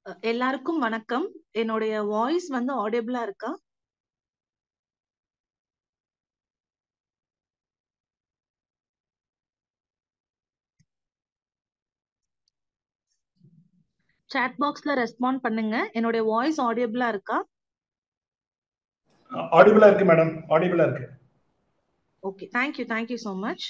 அ எல்லாருக்கும் வணக்கம். என்னுடைய வாய்ஸ் வந்து ஆடிபிளா இருக்கா? சாட் பாக்ஸ்ல ரெஸ்பாண்ட் பண்ணுங்க. என்னுடைய வாய்ஸ் ஆடிபிளா இருக்கா? ஆடிபிளா இருக்கு மேடம் ஆடிபிளா இருக்கு okay. Thank you. Thank you so much.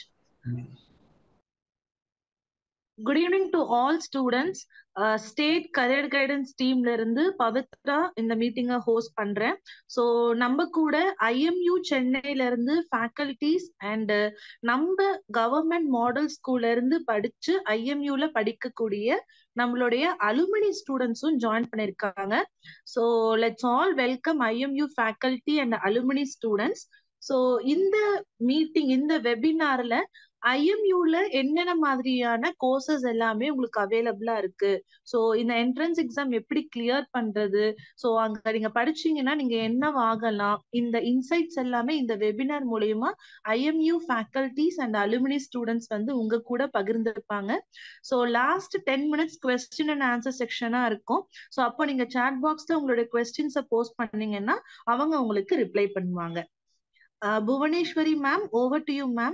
Good evening to all students. State career guidance டீம்ல இருந்து பவித்ரா இந்த மீட்டிங்கை ஹோஸ்ட் பண்றேன். ஸோ நம்ம கூட ஐஎம்யூ சென்னையில இருந்து ஃபேக்கல்டிஸ் அண்ட் நம்ம கவர்மெண்ட் மாடல் ஸ்கூல்ல இருந்து படிச்சு ஐஎம்யூல படிக்கக்கூடிய நம்மளுடைய அலுமினி ஸ்டூடெண்ட்ஸும் ஜாயின் பண்ணிருக்காங்க. So let's all welcome IMU faculty and alumni students. So இந்த மீட்டிங் இந்த வெபினார்ல ஐஎம்யூல என்னென்ன மாதிரியான கோர்சஸ் எல்லாமே உங்களுக்கு அவைலபிளா இருக்கு ஸோ இந்த என்ட்ரன்ஸ் எக்ஸாம் எப்படி கிளியர் பண்றது ஸோ அங்க நீங்க படிச்சீங்கன்னா நீங்க என்ன ஆகலாம் இந்த இன்சைட்ஸ் எல்லாமே இந்த வெபினார் மூலியமா IMU faculties and alumni students வந்து உங்க கூட பகிர்ந்திருப்பாங்க so last ten minutes question and answer செக்ஷனா இருக்கும் ஸோ அப்போ நீங்க சாட் பாக்ஸ்ல உங்களுடைய கொஸ்டின்ஸை போஸ்ட் பண்ணீங்கன்னா அவங்க உங்களுக்கு ரிப்ளை பண்ணுவாங்க Bhuvaneswari ma'am over to you ma'am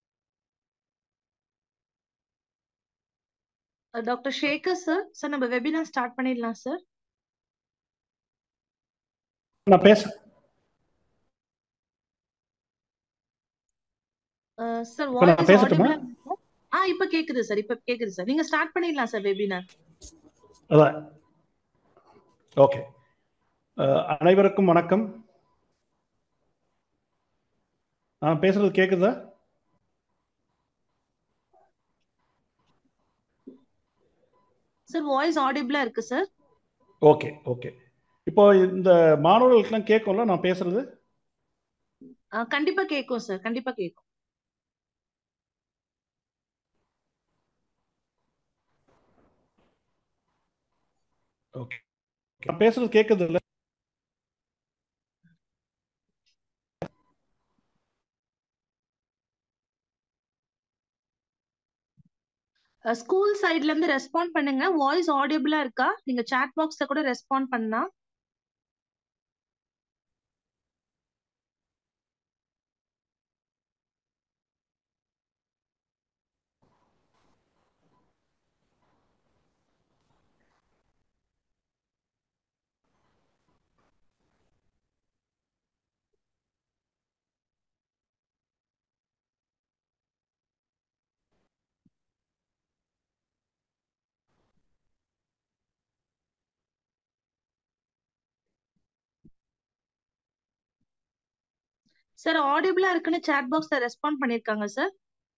doctor Shekhar sir sir நம்ம வெபினார் ஸ்டார்ட் பண்ணிடலாம் சார் நான் பேச சார் இப்ப நான் வாய்ஸ் பேசட்டுமா? ஆடிபிளா ஆ இப்ப கேக்குது சார் இப்ப கேக்குது சார் நீங்க ஸ்டார்ட் பண்ணிடலாம் சார் வெபினார் அதான் ஓகே அஹ், அனைவருக்கும் வணக்கம் நான் பேசுறது கேக்குதா சார் வாய்ஸ் ஆடிபிளா இருக்கு சார் ஓகே ஓகே இப்போ இந்த மாணவர்களுக்கெல்லாம் கேட்கும்ல நான் பேசுறது கண்டிப்பா கேக்கும் சார் கண்டிப்பா கேக்கும் ஓகே நான் பேசுறது கேக்குது இல்ல ஸ்கூல் சைடுல இருந்து ரெஸ்பாண்ட் பண்ணுங்க வாய்ஸ் ஆடிபிளா இருக்கா நீங்க சாட் பாக்ஸ்ல கூட ரெஸ்பாண்ட் பண்ணா சார் ஆடிபிளா இருக்குன்னு சாட் பாக்ஸ்ல ரெஸ்பாண்ட் பண்ணிருக்காங்க சார்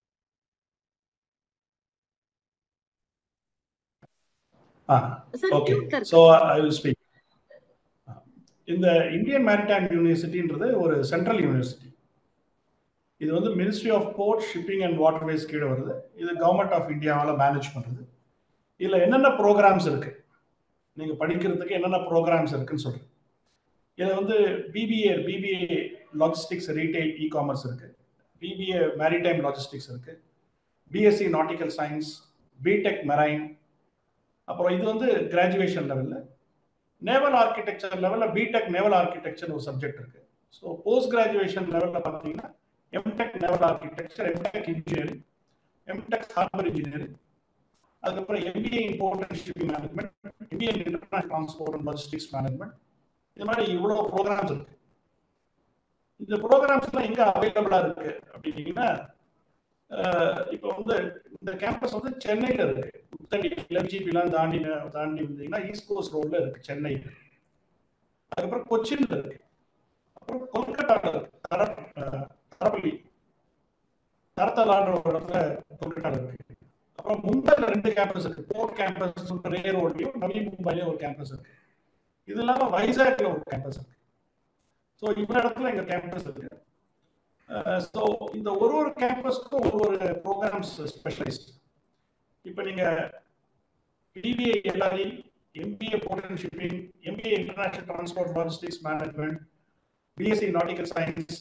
சார் ஓகே மியூட்ல இருக்கு ஸோ ஐ வில் ஸ்பீக் இந்த இந்தியன் மேரிடைம் யூனிவர்சிட்டின்றது ஒரு சென்ட்ரல் யூனிவர்சிட்டி இது வந்து ministry of port shipping and waterways கீழே வருது இது கவர்மெண்ட் ஆஃப் இந்தியாவால் மேனேஜ் பண்ணுறது இதில் என்னென்ன ப்ரோக்ராம்ஸ் இருக்கு நீங்கள் படிக்கிறதுக்கு என்னென்ன ப்ரோக்ராம்ஸ் இருக்குன்னு சொல்கிறேன் இதில் வந்து BBA BBA logistics retail e commerce இருக்கு பிபிஏ மேரிடைம் லாஜிஸ்டிக்ஸ் இருக்கு BSc nautical science BTech marine அப்புறம் இது வந்து கிராஜுவேஷன் லெவலில் நேவல் ஆர்கிடெக்சர் லெவலில் பிடெக் நேவல் ஆர்கிடெக்சர் ஒரு சப்ஜெக்ட் இருக்கு ஸோ போஸ்ட் கிராஜுவேஷன் லெவலில் பார்த்தீங்கன்னா MTech naval architecture MTech engineering MTech harbour engineering அதுக்கப்புறம் MBA import and shipping management MBA international transport and logistics management இது மாதிரி இவ்வளோ ப்ரோக்ராம்ஸ் இருக்கு இந்த ப்ரோக்ராம்ஸ்லாம் எங்க அவைலபிளா இருக்கு அப்படின்னீங்கன்னா அஹ், இப்போ வந்து இந்த கேம்பஸ் வந்து சென்னையில இருக்கு முத்தடி எல்ஜிபிலாம் தாண்டி தாண்டி வந்தீங்கன்னா ஈஸ்ட் கோஸ்ட் ரோட்ல இருக்கு சென்னை அதுக்கப்புறம் கொச்சின்ல இருக்கு அப்புறம் கொல்கட்டால இருக்கு தர அஹ், தரப்பள்ளி தரத்தலான்ற ஒரு இடத்துல கொல்கட்டால இருக்கு அப்புறம் மும்பைல ரெண்டு கேம்பஸ் இருக்கு போர்ட் கேம்பஸ் ரே ரோட்லயும் நவி மும்பைலயும் ஒரு கேம்பஸ் இருக்கு இது இல்லாம வைசாக்ல ஒரு கேம்பஸ் இருக்கு ஸோ இவ்வளோ இடத்துல எங்க கேம்பஸ் இருக்கு ஸோ இந்த ஒரு ஒரு கேம்பஸ்க்கும் ஒரு ஒரு ப்ரோக்ராம்ஸ் ஸ்பெஷலைஸ்ட் இப்போ நீங்க BBA LRE MBA port and shipping MBA international transport logistics management BSc nautical science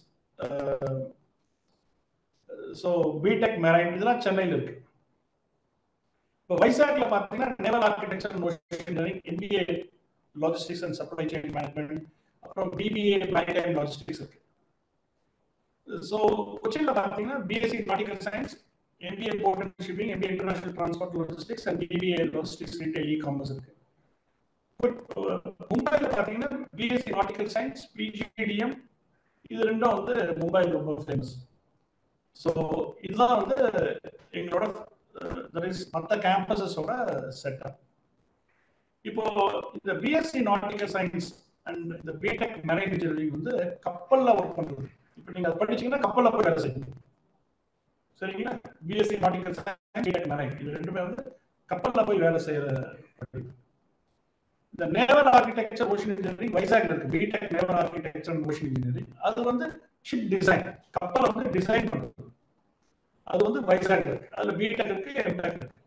so BTech marine இதெல்லாம் சென்னையில் இருக்கு இப்போ வைசாக்ல பார்த்தீங்கன்னா naval architecture engineering MBA logistics and supply chain management அப்புறம் பிபிஏ மேரிடைம் லாஜிஸ்டிக்ஸ் இருக்கு ஸோ கொச்சின்ல பார்த்தீங்கன்னா BSc nautical science MBA port and shipping MBA international transport logistics and BBA logistics retail e commerce இருக்கு பட் மும்பைல பார்த்தீங்கன்னா BSc nautical science PGDM இது ரெண்டும் வந்து மும்பை ரொம்ப ஃபேமஸ் ஸோ இதுதான் வந்து எங்களோட மற்ற கேம்பஸஸோட செட்டப் இப்போ இந்த பிஎஸ்சி நாட்டிக்கல் சயின்ஸ் அண்ட் இந்த பிடெக் மெரைன் இன்ஜினியரிங் வந்து கப்பல்ல ஒர்க் பண்றது இப்போ நீங்க அதை படிச்சீங்கன்னா கப்பல்ல போய் வேலை செய்யணும் சரிங்களா BSc nautical science BTech marine இது ரெண்டுமே வந்து கப்பல்ல போய் வேலை செய்யற படிப்பு இந்த நேவல் ஆர்கிடெக்சர் ஓஷன் இன்ஜினியரிங் வைசாக்ல இருக்கு BTech naval architecture ocean engineering அது வந்து ஷிப் டிசைன் கப்பலை வந்து டிசைன் பண்றது அது வந்து வைசாக் இருக்கு அதுல பிடெக் இருக்கு எம்டெக் இருக்கு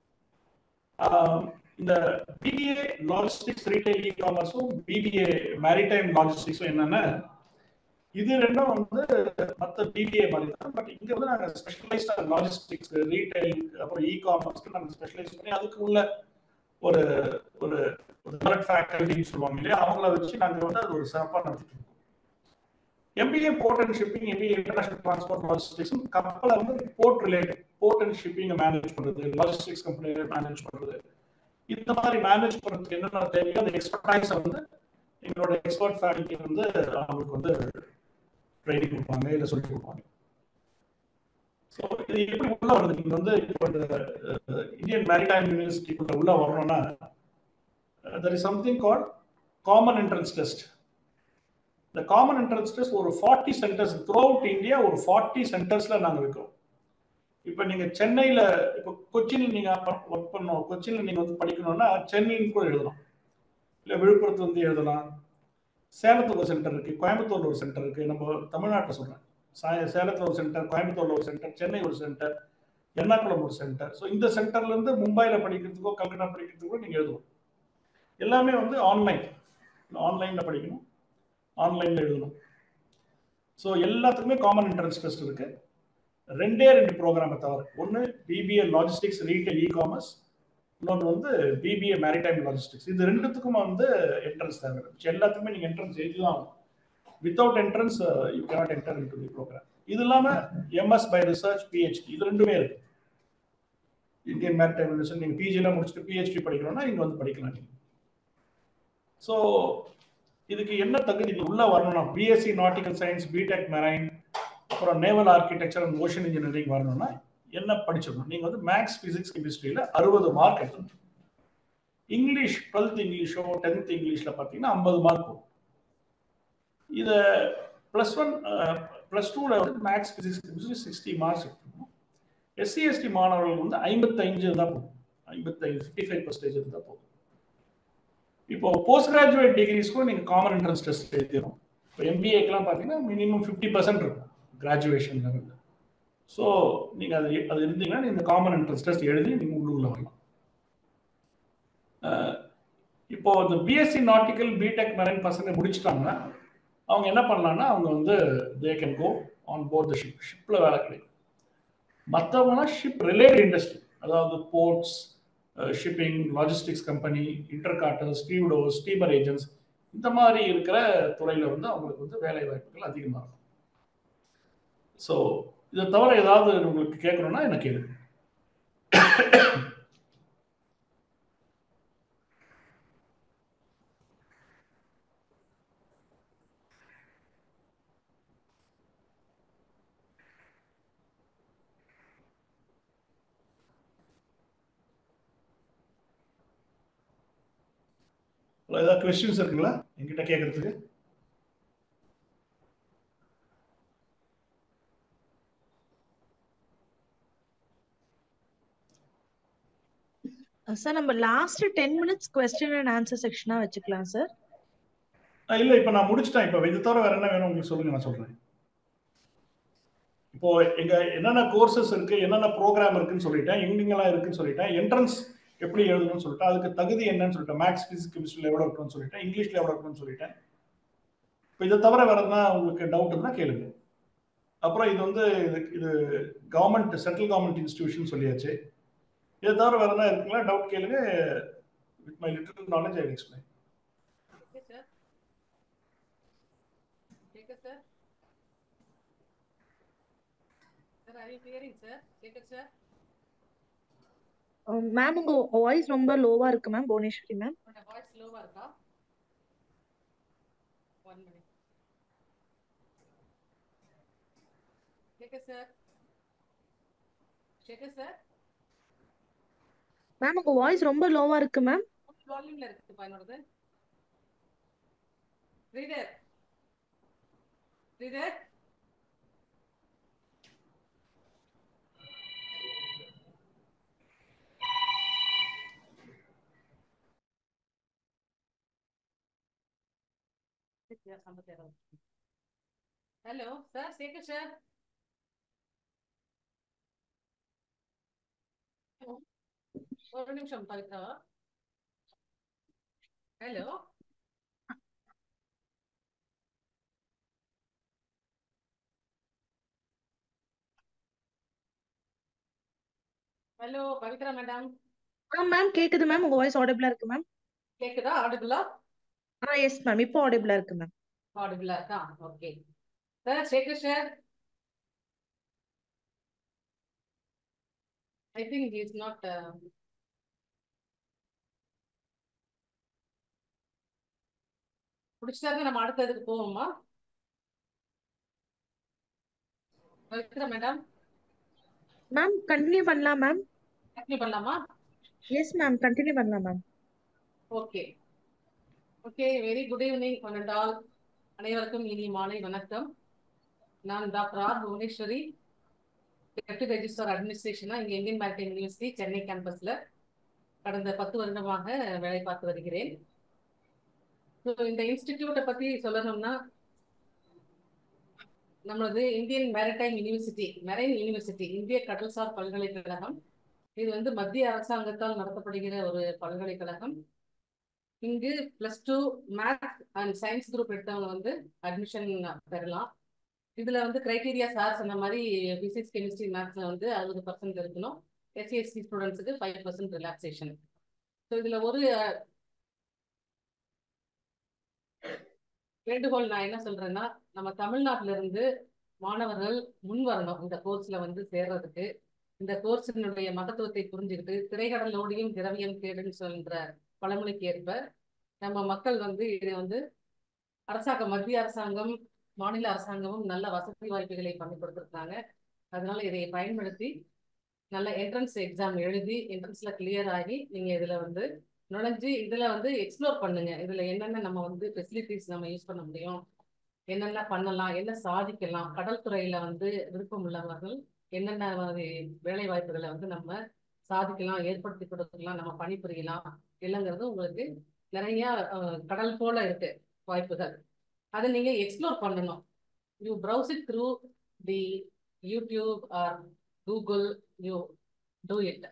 இந்த பிபிஏ லாஜிஸ்டிக்ஸ் ரீட்டைல் இ காமர்ஸும் பிபிஏ மேரிடைம் லாஜிஸ்டிக்ஸும் என்னன்னா இது ரெண்டும் வந்து மற்ற பிபிஏ மாதிரி தான் பட் இங்க வந்து நாங்கள் ஸ்பெஷலைஸ்டா லாஜிஸ்டிக்ஸ் ரீட்டைல் அப்புறம் இ காமர்ஸ்க்கு நாங்கள் ஸ்பெஷலைஸ் பண்ணி அதுக்கு உள்ள ஒரு ஒரு ஒரு கரெக்ட் ஃபேக்கல்ட்டின்னு சொல்லுவாங்க இல்லையா அவங்கள வச்சு நாங்கள் வந்து அது ஒரு சிறப்பாக நடத்திட்டு இருக்கோம் MBA port and shipping MBA international transport logistics கப்பலை வந்து போர்ட் ரிலேட்டட் போர்ட் அண்ட் ஷிப்பிங்கை மேனேஜ் பண்ணுறது லாஜிஸ்டிக்ஸ் கம்பெனியை மேனேஜ் பண்ணுறது இந்த மாதிரி மேனேஜ் பண்ணுறதுக்கு என்னென்ன தேவையோ அந்த எக்ஸ்பர்டைஸை வந்து எங்களோட எக்ஸ்பர்ட் ஃபேக்கல்ட்டி வந்து அவங்களுக்கு வந்து ட்ரைனிங் கொடுப்பாங்க இல்லை சொல்லி கொடுப்பாங்க ஸோ இது எப்படி உள்ள வருது நீங்க வந்து இப்போ இந்த இந்தியன் மேரிடைம் யூனிவர்சிட்டிக்குள்ள உள்ள வரணும்னா there is something call common entrance test இந்த காமன் என்ட்ரன்ஸ் டெஸ்ட் ஒரு forty centres throughout India ஒரு ஃபார்ட்டி சென்டர்ஸ்ல நாங்கள் வைக்கிறோம் இப்போ நீங்க சென்னையில இப்போ கொச்சினில் நீங்க ஒர்க் பண்ணணும் கொச்சினில் நீங்க வந்து படிக்கணும்னா சென்னைன்னு கூட எழுதலாம் இல்லை விழுப்புரத்துல வந்து எழுதலாம் சேலத்துல ஒரு சென்டர் இருக்கு கோயம்புத்தூர்ல ஒரு சென்டர் இருக்கு நம்ம தமிழ்நாட்டில் சொல்றேன் சேலத்தில் ஒரு சென்டர் கோயம்புத்தூர்ல ஒரு சென்டர் சென்னை ஒரு சென்டர் எர்ணாகுளம் ஒரு சென்டர் ஸோ இந்த சென்டர்ல இருந்து மும்பைல படிக்கிறதுக்கோ கல்கட்டா படிக்கிறதுக்கோ நீங்க எழுதணும் எல்லாமே வந்து ஆன்லைன் ஆன்லைன்ல படிக்கணும் ஆன்லைன்ல எழுதணும் ஸோ எல்லாத்துக்குமே காமன் என்ட்ரன்ஸ் டெஸ்ட் இருக்கு ரெண்டே ரெண்டு ப்ரோக்ராமை தவிர ஒன்று BBA logistics retail e commerce இன்னொன்று வந்து பிபிஏ மேரிடைம் லாஜிஸ்டிக்ஸ் இது ரெண்டுத்துக்கும் வந்து என்ட்ரன்ஸ் தேவை எல்லாத்துக்குமே நீங்கள் என்ட்ரன்ஸ் எழுதி தான் without entrance you cannot enter into the programme இது இல்லாமல் எம்எஸ் பை ரிசர்ச் பிஹெச்டி இது ரெண்டுமே இருக்கு இந்தியன் மேரிடைம் யூனிவர்சிட்டி நீங்கள் பிஜிலாம் முடிச்சுட்டு பிஹெச்டி படிக்கணும்னா இங்கே வந்து படிக்கலாம் நீங்கள் ஸோ இதுக்கு என்ன தகுதி உள்ள வரணும்னா BSc nautical science BTech marine அப்புறம் naval architecture and ocean engineering வரணும்னா என்ன படிச்சிடணும் நீங்கள் வந்து மேக்ஸ் ஃபிசிக்ஸ் கெமிஸ்ட்ரியில் அறுபது மார்க் எடுத்துக்கணும் இங்கிலீஷ் டுவெல்த் இங்கிலீஷோ டென்த் இங்கிலீஷில் பார்த்தீங்கன்னா ஐம்பது மார்க் போகும் இதை ப்ளஸ் ஒன் ப்ளஸ் டூவில் வந்து maths physics chemistry sixty marks எடுத்துக்கணும் எஸ்சி எஸ்டி மாணவர்கள் வந்து ஐம்பத்தஞ்சு தான் போகும் ஐம்பத்தைந்து ஃபிஃப்டி ஃபைவ் பர்சன்டேஜ் இருந்தால் போகும் இப்போ போஸ்ட் கிராஜுவேட் டிகிரிஸ்க்கும் நீங்கள் காமன் என்ட்ரன்ஸ் டெஸ்ட் எழுதிடும் இப்போ எம்பிஏக்கெலாம் பார்த்தீங்கன்னா மினிமம் ஃபிஃப்டி பர்சன்ட் இருக்கும் கிராஜுவேஷன் லெவலில் ஸோ நீங்கள் அது அது இருந்தீங்கன்னா இந்த காமன் என்ட்ரன்ஸ் டெஸ்ட் எழுதி நீங்கள் உள்ளூரில் வரலாம் இப்போ இந்த பிஎஸ்சி நாட்டிக்கல் பிடெக் மெரைன் பசங்க முடிச்சிட்டாங்கன்னா அவங்க என்ன பண்ணலாம்னா அவங்க வந்து they can go on board the ship ஷிப்பில் வேலை கிடைக்கும் மற்றவங்கன்னா ஷிப் ரிலேட்டட் இண்டஸ்ட்ரி அதாவது போர்ட்ஸ் ஷிப்பிங் லாஜிஸ்டிக்ஸ் கம்பெனி இன்டர்காட்டர் ஸ்டீவ்டோ ஸ்டீமர் ஏஜென்ட்ஸ் இந்த மாதிரி இருக்கிற துறையில் வந்து அவங்களுக்கு வந்து வேலை வாய்ப்புகள் அதிகமாக இருக்கும் ஸோ இதை தவிர ஏதாவது உங்களுக்கு கேட்கணும்னா என்ன கேளுங்க ஏதாவது கொஸ்டின்ஸ் இருக்குங்களா என்கிட்ட கேட்கறதுக்கு சார் நம்ம last ten minutes question and answer செக்ஷனா வச்சுக்கலாம் சார் இல்ல இப்ப நான் முடிச்சிட்டேன் இப்ப இது தவிர வேற என்ன வேணும் உங்களுக்கு சொல்லுங்க நான் சொல்றேன் இப்போ எங்க என்னென்ன கோர்சஸ் இருக்கு என்னென்ன ப்ரோக்ராம் இருக்குன்னு சொல்லிட்டேன் எங்கெங்கெல்லாம் இருக்குன்னு சொல்லிட்டேன் என்ட்ரன்ஸ் எப்படி எழுதணும்னு சொல்லிட்டேன் அதுக்கு தகுதி என்னன்னு சொல்லிட்டேன் மேக்ஸ் பிசிக்ஸ் கெமிஸ்ட்ரியில் எவ்வளோ இருக்கணும்னு சொல்லிட்டேன் இங்கிலீஷ்ல எவ்வளோ இருக்கணும்னு சொல்லிட்டேன் இப்போ இதை தவிர வேற எதனா உங்களுக்கு டவுட் இருந்தால் கேளுங்க அப்புறம் இது வந்து இது இது கவர்மெண்ட் சென்ட்ரல் கவர்மெண்ட் இன்ஸ்டிடியூஷன் சொல்லியாச்சு இதை தவிர வேற ஏதாவது இருக்குங்களா டவுட் கேளுங்க with my little knowledge I explain Yes, sir. Shekhar, sir. Sir, are you hearing, sir? Shekhar, sir. Ma'am உங்க வாய்ஸ் ரொம்ப லோவா இருக்கு மேம் புவனேஸ்வரி மேம் உன்னோட voice low ஆ இருக்கா? One minute. Shekhar, sir. Shekhar, sir. Ma'am உங்க voice ரொம்ப லோவா இருக்கு மேம் Full volume ல இருக்குப்பா என்னோடது. Reader. Reader. Hello sir Shekhar sir ஒரு நிமிஷம் Pavithra hello hello Pavithra madam ஆ மேம் கேக்குது மேம் உங்க வாய்ஸ் ஆடிபிளா இருக்கு மேம் கேக்குதா ஆடிபிளா ஆ எஸ் மேம் இப்போ ஆடிபிளா இருக்கு மேம் ஆடிபிளா இருக்கா okay sir Shekhar sir I think is not பிடிச்சாருங்க நம்ம அடுத்ததுக்கு போவோமா பவித்ரா மேடம் மேம் கண்டினியூ பண்ணலாம் மேம் கண்டினியூ பண்ணலாமா எஸ் மேம் கண்டினியூ பண்ணலாம் ma'am okay okay very good evening one and all அனைவருக்கும் இனி மாலை வணக்கம் நான் doctor R Bhuvaneswari deputy register அட்மினிஸ்ட்ரேஷனா இங்கே இந்தியன் மேரிடைம் யூனிவர்சிட்டி சென்னை கேம்பஸ்ல கடந்த பத்து வருடமாக வேலை பார்த்து வருகிறேன் So, இந்த இன்ஸ்டிடியூட்டை பத்தி சொல்லணும்னா நம்மளது Indian maritime university marine university இந்திய கடல்சார் பல்கலைக்கழகம் இது வந்து மத்திய அரசாங்கத்தால் நடத்தப்படுகிற ஒரு பல்கலைக்கழகம் இங்கு plus two math and science group எடுத்தவங்க வந்து அட்மிஷன் பெறலாம் இதுல வந்து கிரைட்டீரியா சார் சொன்ன மாதிரி பிசிக்ஸ் கெமிஸ்ட்ரி மேத்ஸ்ல வந்து அறுபது பர்சன்ட் இருக்கணும் எஸ்சிஎஸ்சி ஸ்டூடெண்ட்ஸுக்கு ஃபைவ் பர்சன்ட் ரிலாக்ஸேஷன் ஸோ இதுல ஒரு அஹ், வேண்டுகோள் நான் என்ன சொல்றேன்னா நம்ம தமிழ்நாட்டில இருந்து மாணவர்கள் முன் வரணும் இந்த கோர்ஸ்ல வந்து சேர்றதுக்கு இந்த கோர்ஸினுடைய மகத்துவத்தை புரிஞ்சுக்கிட்டு திரைக்கடலோடியும் திரவியம் கேடுன்னு சொல்ற பழமொழிக்கு ஏற்ப நம்ம மக்கள் வந்து இதை வந்து அரசாங்கம் மத்திய அரசாங்கம் மாநில அரசாங்கமும் நல்ல வசதி வாய்ப்புகளை பண்ணி கொடுத்துருக்காங்க அதனால இதை பயன்படுத்தி நல்ல என்ட்ரன்ஸ் எக்ஸாம் எழுதி என்ட்ரன்ஸ்ல கிளியர் ஆகி நீங்க இதுல வந்து நுழைஞ்சு இதுல வந்து எக்ஸ்ப்ளோர் பண்ணுங்க இதுல என்னென்ன நம்ம வந்து ஃபெசிலிட்டிஸ் நம்ம யூஸ் பண்ண முடியும் என்னென்ன பண்ணலாம் என்ன சாதிக்கலாம் கடல் துறையில வந்து விருப்பம் உள்ளவர்கள் என்னென்ன மாதிரி வேலை வாய்ப்புகளை வந்து நம்ம சாதிக்கலாம் ஏற்படுத்தி கொடுக்கலாம் நம்ம பணிபுரியலாம் இல்லைங்கிறது உங்களுக்கு நிறைய அஹ், கடல் போல இருக்கு வாய்ப்புகள் அதை நீங்க எக்ஸ்ப்ளோர் பண்ணணும் you browse it through the YouTube or Google you do it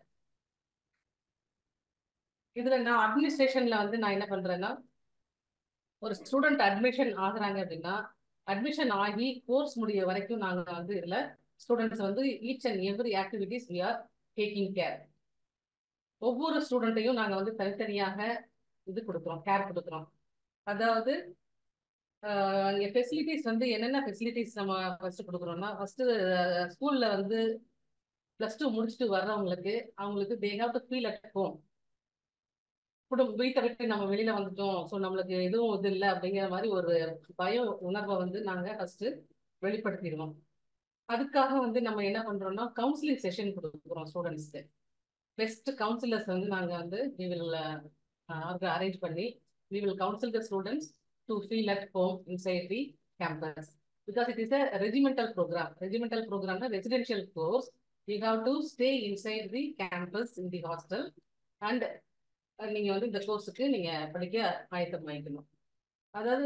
இதுல நான் அட்மினிஸ்ட்ரேஷன்ல வந்து நான் என்ன பண்றேன்னா ஒரு ஸ்டூடெண்ட் அட்மிஷன் ஆகுறாங்க அப்படின்னா அட்மிஷன் ஆகி கோர்ஸ் முடிய வரைக்கும் நாங்க வந்து இதுல ஸ்டூடெண்ட்ஸ் வந்து each and every activities we are taking care ஒவ்வொரு ஸ்டூடெண்ட்டையும் நாங்க வந்து தனித்தனியாக இது கொடுக்குறோம் கேர் கொடுக்குறோம் அதாவது ஆஹ் இங்க ஃபெசிலிட்டிஸ் வந்து என்னென்ன ஃபெசிலிட்டிஸ் நம்ம ஃபர்ஸ்ட் கொடுக்குறோம்னா ஃபர்ஸ்ட் ஸ்கூல்ல வந்து ப்ளஸ் டூ முடிச்சுட்டு வர்றவங்களுக்கு அவங்களுக்கு they have to feel at home குடும்ப வீட்டை விட்டு நம்ம வெளியில வந்துட்டோம் ஸோ நம்மளுக்கு எதுவும் இது இல்லை அப்படிங்கிற மாதிரி ஒரு பய உணர்வை வந்து நாங்க ஃபர்ஸ்ட் வெளிப்படுத்திடுவோம் அதுக்காக வந்து நம்ம என்ன பண்றோம்னா கவுன்சிலிங் செஷன் கொடுக்குறோம் ஸ்டூடெண்ட்ஸ்க்கு பெஸ்ட் கவுன்சிலர்ஸ் வந்து நாங்க வந்து வி வில் அரேஞ்ச் பண்ணி we will counsel the students to feel at home inside the campus because it is a regimental programme ரெஜிமெண்டல் ப்ரோக்ராம்னா residential course we have to stay inside the campus in the hostel and நீங்க வந்து இந்த கோர்ஸுக்கு நீங்க படிக்க ஆயத்தம் வாங்கிக்கணும் அதாவது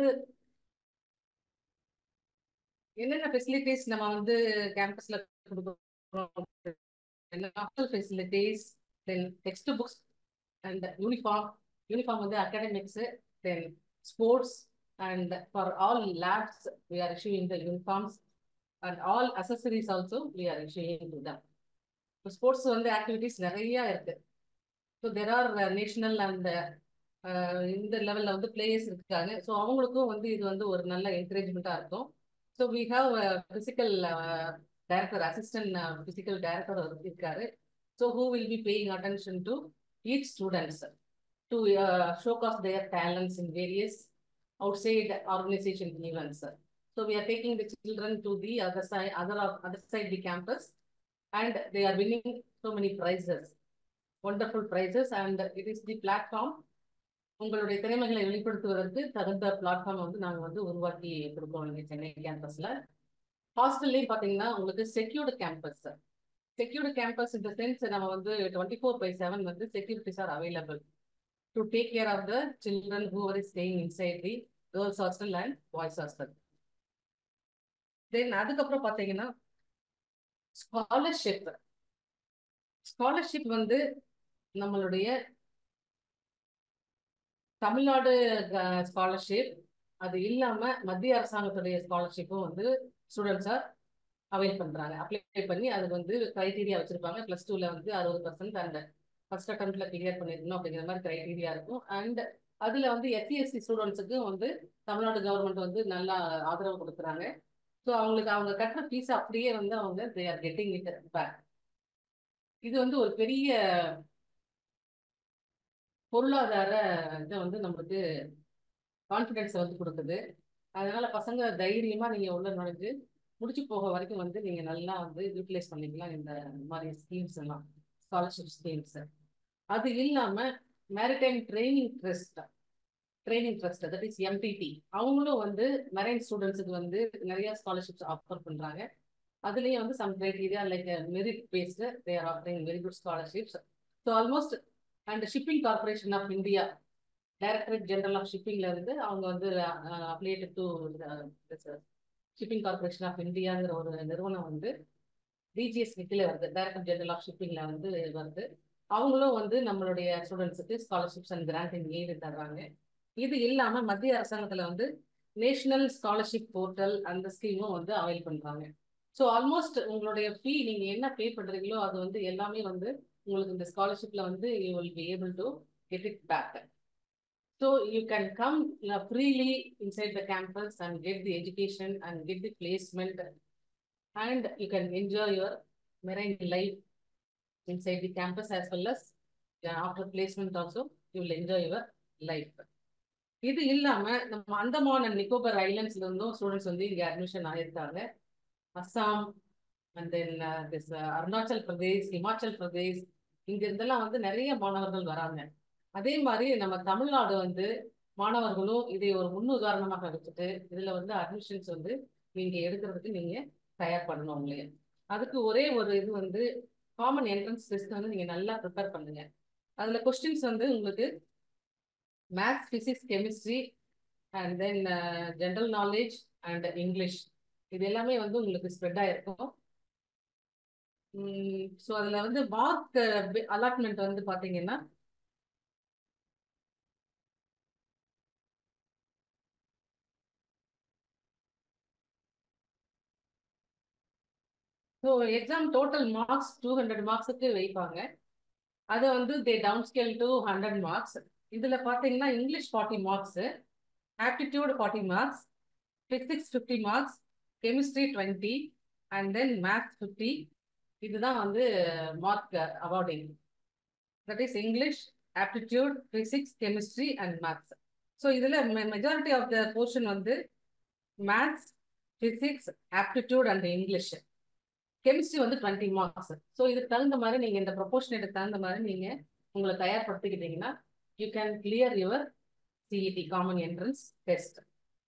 என்னென்ன ஃபெசிலிட்டிஸ் நம்ம வந்து கேம்பஸ்ல கொடுக்குறோம் hostel facilities then text books and uniform uniform வந்து academics then sports and for all labs we are issuing the uniforms and all accessories also we are issuing to them sports வந்து activities நிறைய இருக்கு so there are national and இந்த லெவல்ல வந்து players இருக்காங்க so அவங்களுக்கும் வந்து இது வந்து ஒரு நல்ல என்கரேஜ்மெண்ட்டா இருக்கும் so we have physical director assistant physical director இருக்காரு so who will be paying attention to each students to showcase their talents in various outside organization events. So we are taking the children to the other side, other other side the campus, and they are winning so many prizes, wonderful prizes, and it is the platform. உங்களுடைய திறமைகளை வெளிப்படுத்துவதற்கு தகுந்த platform வந்து நாங்கள் வந்து உருவாக்கி கொடுப்போம் இங்கே சென்னை கேம்பஸில் ஹாஸ்டல்லையும் பார்த்தீங்கன்னா உங்களுக்கு செக்யூர்டு கேம்பஸ் செக்யூர்டு கேம்பஸ் இந்த சென்ஸ் நம்ம வந்து டுவெண்ட்டி ஃபோர் பை செவன் வந்து securities are available to take care of the children who are staying inside the girls hostel and boys hostel then அதுக்கப்புறம் பார்த்தீங்கன்னா ஸ்காலர்ஷிப் ஸ்காலர்ஷிப் வந்து நம்மளுடைய Tamil Nadu scholarship அது இல்லாம மத்திய அரசாங்கத்துடைய ஸ்காலர்ஷிப்பும் வந்து ஸ்டூடெண்ட்ஸா அவைல் பண்றாங்க அப்ளை பண்ணி அது வந்து கிரைட்டீரியா வச்சிருப்பாங்க பிளஸ் டூல வந்து அறுபது பர்சன்ட் அண்ட் ஃபர்ஸ்ட் அட்டம்ப்ட்ல கிளியர் பண்ணிருக்கணும் அப்படிங்கிற மாதிரி கிரைட்டீரியா இருக்கும் அண்ட் அதுல வந்து எஸ்சி எஸ்சி ஸ்டூடெண்ட்ஸுக்கும் வந்து தமிழ்நாடு கவர்மெண்ட் வந்து நல்லா ஆதரவு கொடுக்குறாங்க ஸோ அவங்களுக்கு அவங்க கட்டுற ஃபீஸ் அப்படியே வந்து அவங்க they are getting it back இது வந்து ஒரு பெரிய பொருளாதார இதை வந்து நம்மளுக்கு கான்ஃபிடென்ஸை வந்து கொடுக்குது அதனால பசங்க தைரியமா நீங்க உள்ள நுழைஞ்சு முடிச்சு போக வரைக்கும் வந்து நீங்க நல்லா வந்து யூட்டிலைஸ் பண்ணிக்கலாம் இந்த மாதிரி ஸ்கீம்ஸ் எல்லாம் ஸ்காலர்ஷிப் ஸ்கீம்ஸ் அது இல்லாம maritime training trust training trust that is MTT அவங்களும் வந்து மெரைன் ஸ்டூடெண்ட்ஸுக்கு வந்து நிறைய ஸ்காலர்ஷிப்ஸ் ஆஃபர் பண்றாங்க அதுலயும் வந்து some criteria like merit based they are offering very good scholarships so almost and shipping corporation of India directorate general of ஷிப்பிங்ல இருந்து அவங்க வந்து affiliated to shipping corporation of இந்தியாங்கிற ஒரு நிறுவனம் வந்து டிஜிஎஸ் கீழே வருது டைரக்டர் ஜெனரல் ஆஃப் ஷிப்பிங்ல வந்து வருது அவங்களும் வந்து நம்மளுடைய ஸ்டூடெண்ட்ஸுக்கு scholarships and grant in aid தர்றாங்க இது இல்லாம மத்திய அரசாங்கத்துல வந்து நேஷனல் ஸ்காலர்ஷிப் போர்ட்டல் அந்த ஸ்கீமும் வந்து அவைல் பண்றாங்க ஸோ ஆல்மோஸ்ட் உங்களுடைய ஃபீ நீங்க என்ன பே பண்றீங்களோ அது வந்து எல்லாமே வந்து உங்களுக்கு இந்த ஸ்காலர்ஷிப்ல வந்து you will be able to get it back so you can come freely inside the campus and get the education and get the placement and you can enjoy your marine life inside the campus as well as yeah, after placement also you will enjoy your life. இது இல்லாம நம்ம Andaman and Nicobar ஐலண்ட்ஸ்ல இருந்தும் students வந்து இங்க admission ஆயிருக்காங்க Assam and then this Arunachal Pradesh Himachal Pradesh இங்க இருந்தெல்லாம் வந்து நிறைய மாணவர்கள் வராங்க அதே மாதிரி நம்ம தமிழ்நாடு வந்து மாணவர்களும் இதை ஒரு முன்னுதாரணமாக வச்சுட்டு இதுல வந்து அட்மிஷன்ஸ் வந்து நீங்க எடுக்கிறதுக்கு நீங்க தயார் பண்ணணும் இல்லையா அதுக்கு ஒரே ஒரு இது வந்து காமன் என்ட்ரன்ஸ் டெஸ்ட் வந்து நீங்க நல்லா ப்ரிப்பேர் பண்ணுங்க அதுல கொஸ்டின்ஸ் வந்து உங்களுக்கு maths physics chemistry and then general knowledge and English இது எல்லாமே வந்து உங்களுக்கு ஸ்ப்ரெட் ஆயிருக்கும் ஸோ அதுல வந்து மார்க் அலாட்மெண்ட் வந்து பாத்தீங்கன்னா so exam total marks two hundred மார்க்ஸுக்கு வைப்பாங்க அதை வந்து they down scale to hundred marks இதில் பார்த்தீங்கன்னா English forty marks aptitude forty marks physics fifty marks chemistry twenty and then maths fifty இதுதான் வந்து mark awarding that is English aptitude physics chemistry and maths so இதில் majority of the portion வந்து maths physics aptitude and English chemistry வந்து twenty marks so இதுக்கு தகுந்த மாதிரி நீங்கள் இந்த ப்ரொபோஷனேட்டுக்கு தகுந்த மாதிரி நீங்கள் உங்களை தயார்படுத்திக்கிட்டீங்கன்னா you can clear your CET common entrance test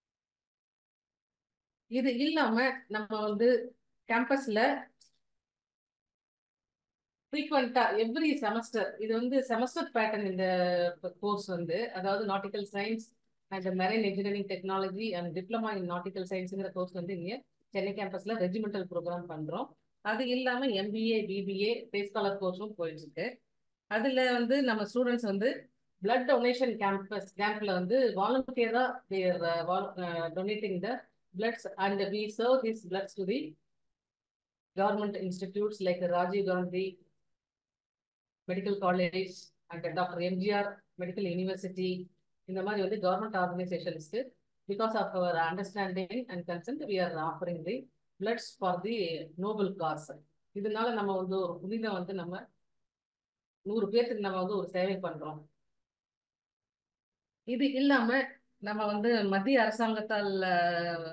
இது இல்லாம நம்ம வந்து கேம்பஸ்ல ஃப்ரீக்வெண்டா எவ்ரி செமஸ்டர் இது வந்து செமஸ்டர் பேட்டர்ன் இந்த கோர்ஸ் வந்து அதாவது nautical science and marine engineering technology and diploma in nautical சயின்ஸுங்கிற கோர்ஸ் வந்து இங்கே சென்னை கேம்பஸ்ல ரெஜிமெண்டல் ப்ரோக்ராம் பண்றோம் அது இல்லாம எம்பிஏ பிபிஏ பேஸ்காலர் கோர்ஸும் போயிட்டு இருக்கு அதுல வந்து நம்ம ஸ்டூடெண்ட்ஸ் வந்து பிளட் டொனேஷன் கேம்பஸ் கேம்ப்ல வந்து வாலண்டியரா there donating the bloods and we serve this bloods to the government institutes like Rajiv Gandhi Medical College and Dr. MGR Medical University இந்த மாதிரி வந்து கவர்மெண்ட் ஆர்கனைசேஷன்ஸ்க்கு because of our understanding and consent we are offering the bloods for the noble cause இதனால நம்ம வந்து ஒரு புனிதம் வந்து நம்ம நூறு பேர்த்துக்கு நம்ம வந்து ஒரு சேவை பண்றோம் இது இல்லாம நம்ம வந்து மத்திய அரசாங்கத்தால் அஹ்,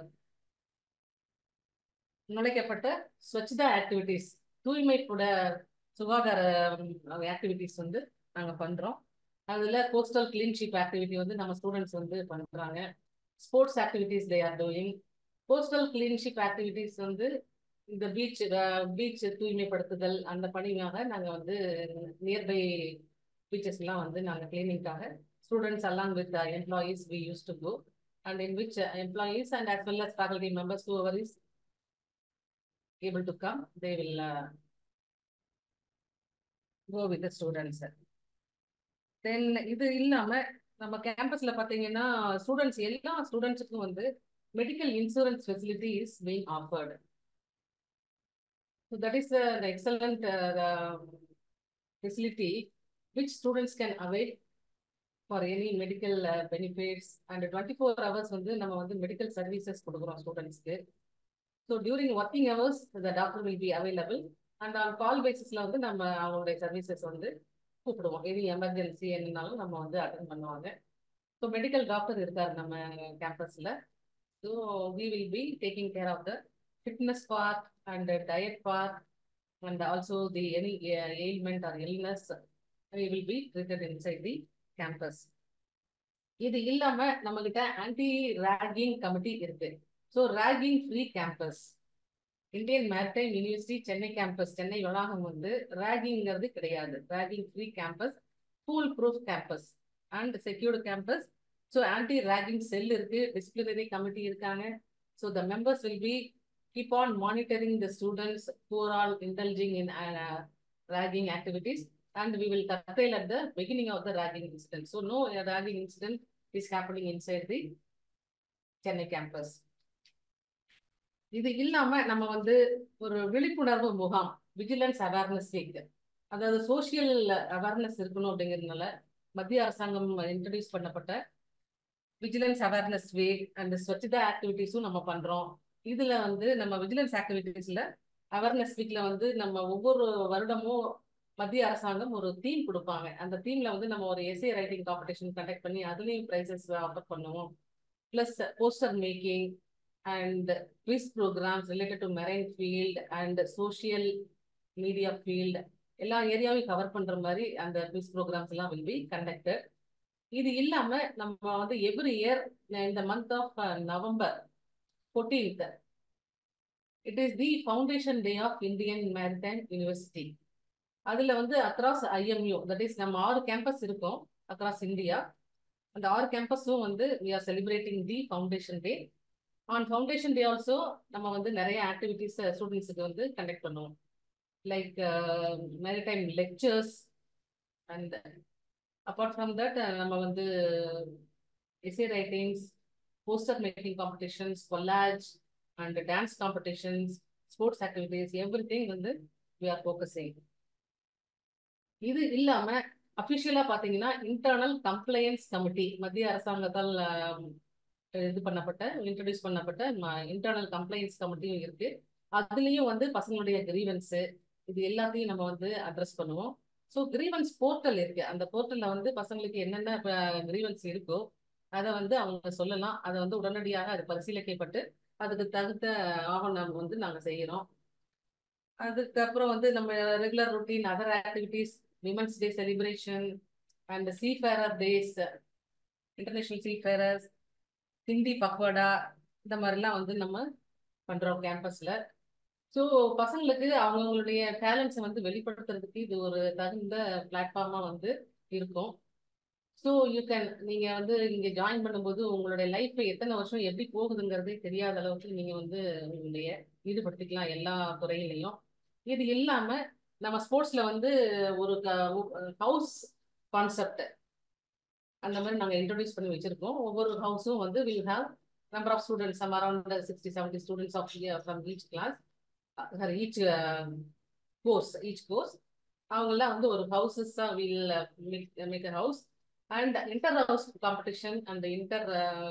நுழைக்கப்பட்ட ஸ்வச்தா ஆக்டிவிட்டீஸ் தூய்மை கூட சுகாதார ஆக்டிவிட்டீஸ் வந்து நாங்க பண்றோம் அதுல கோஸ்டல் கிளீன்ஷிப் ஆக்டிவிட்டி வந்து நம்ம ஸ்டூடெண்ட்ஸ் வந்து பண்றாங்க sports activities they are doing coastal cleanship activities வந்து இந்த பீச் பீச் தூய்மைப்படுத்துதல் அந்த பணியாக நாங்க வந்து நியர்பை பீச்சஸ் எல்லாம் வந்து நாங்க கிளீனிங்காக students along with the employees we used to go and in which uh, employees and as well as faculty members whoever is able to come they will uh, go with the students then இது இல்லாம நம்ம கேம்பஸ்ல பாத்தீங்கன்னா students எல்லா ஸ்டூடெண்ட்ஸுக்கும் வந்து medical insurance facility is being offered So that is uh, the excellent uh, the facility which students can avail for any medical uh, benefits and 24 hours வந்து நம்ம வந்து medical services கொடுக்குறோம் ஸ்டூடெண்ட்ஸ்க்கு so during working hours the doctor will be available and on call basisல வந்து நம்ம அவங்களுடைய services வந்து கூப்பிடுவோம் எனி எமர்ஜென்சி என்னன்னாலும் நம்ம வந்து அட்டன் பண்ணுவாங்க ஸோ மெடிக்கல் டாக்டர் இருக்காரு நம்ம கேம்பஸ்ல so we will be taking care of the fitness part and diet part and also the any ailment or illness we will be treated inside the campus இது இல்லாம நம்ம கிட்ட anti ragging committee இருக்கு so ragging free campus Indian maritime university Chennai campus Chennai வளாகம் வந்து ராகிங்கிறது கிடையாது ragging free campus fool proof campus and secured campus so anti ragging cell இருக்கு டிசிப்ளினரி கமிட்டி இருக்காங்க so the members will be keep on monitoring the students who are all indulging in uh, ragging activities and we will curtail at the beginning of the ragging incident. So no uh, ragging incident is happening inside the Chennai campus. இது இல்லாம நம்ம வந்து ஒரு விழிப்புணர்வு முகாம் vigilance awareness week அதாவது social awareness இருக்கணும் அப்படிங்கிறதுனால மத்திய அரசாங்கம் இன்ட்ரடியூஸ் பண்ணப்பட்ட vigilance awareness week and Swachhta ஆக்டிவிட்டிஸும் நம்ம பண்றோம் இதுல வந்து நம்ம விஜிலன்ஸ் ஆக்டிவிட்டீஸ்ல அவேர்னஸ் வீக்ல வந்து நம்ம ஒவ்வொரு வருடமும் மத்திய அரசாங்கம் ஒரு தீம் கொடுப்பாங்க அந்த தீம்ல வந்து நம்ம ஒரு எஸ்ஏ ரைட்டிங் காம்படிஷன் கண்டக்ட் பண்ணி அதுலயும் ப்ரைசஸ் ஆஃபர் பண்ணுவோம் plus poster making and quiz programmes related to marine field and social media field எல்லா ஏரியாவையும் கவர் பண்ற மாதிரி அந்த குவிஸ் ப்ரோக்ராம்ஸ் எல்லாம் வில் பி கண்டக்டட் இது இல்லாம நம்ம வந்து எவ்ரி இயர் இந்த month of November 14th. It is the foundation day of Indian Maritime University. அதுல வந்து அக்ராஸ் ஐஎம்யூ தட் இஸ் நம்ம ஆறு கேம்பஸ் இருக்கோம் அக்ராஸ் இந்தியா அந்த ஆறு கேம்பஸும் வந்து we are celebrating the foundation day on foundation day also நம்ம வந்து நிறைய ஆக்டிவிட்டிஸ் ஸ்டூடெண்ட்ஸுக்கு வந்து கண்டக்ட் பண்ணுவோம் like maritime lectures and apart from that நம்ம வந்து essay writings poster making competitions, collage, and dance competitions, sports activities, everything வந்து we are focusing. இது இல்லாம அபிஷியலா பாத்தீங்கன்னா இன்டர்னல் கம்ப்ளையன்ஸ் கமிட்டி மத்திய அரசாங்கத்தால் இது பண்ணப்பட்ட இன்ட்ரடியூஸ் பண்ணப்பட்ட இன்டர்னல் கம்ப்ளைன்ஸ் கமிட்டியும் இருக்கு அதுலயும் வந்து பசங்களுடைய கிரீவன்ஸ் இது எல்லாத்தையும் நம்ம வந்து அட்ரஸ் பண்ணுவோம் ஸோ கிரீவன்ஸ் போர்ட்டல் இருக்கு அந்த போர்ட்டல்ல வந்து பசங்களுக்கு என்னென்ன கிரீவன்ஸ் இருக்கோ அதை வந்து அவங்க சொல்லலாம் அதை வந்து உடனடியாக அது பரிசீலிக்கப்பட்டு அதுக்கு தகுந்த ஆவணம் வந்து நாங்கள் செய்கிறோம் அதுக்கப்புறம் வந்து நம்ம regular routine other activities women's day celebration and seafarer days international seafarers Hindi Pakhwada இந்த மாதிரிலாம் வந்து நம்ம பண்ணுறோம் கேம்பஸில் ஸோ பசங்களுக்கு அவங்களுடைய டேலண்ட்ஸை வந்து வெளிப்படுத்துறதுக்கு இது ஒரு தகுந்த பிளாட்ஃபார்மாக வந்து இருக்கும் ஸோ யூ கேன் நீங்கள் வந்து இங்கே ஜாயின் பண்ணும்போது உங்களுடைய லைஃப் எத்தனை வருஷம் எப்படி போகுதுங்கிறதே தெரியாத அளவுக்கு நீங்கள் வந்து உங்களுடைய ஈடுபடுத்திக்கலாம் எல்லா துறையிலையும் இது இல்லாமல் நம்ம ஸ்போர்ட்ஸில் வந்து ஒரு ஹவுஸ் கான்செப்ட் அந்த மாதிரி நாங்கள் இன்ட்ரடியூஸ் பண்ணி வச்சுருக்கோம் ஒவ்வொரு ஹவுஸும் வந்து will have number of students some around sixty seventy students of from each class sorry each course each course அவங்கெல்லாம் வந்து ஒரு ஹவுசஸாக will make a house and inter house competition and inter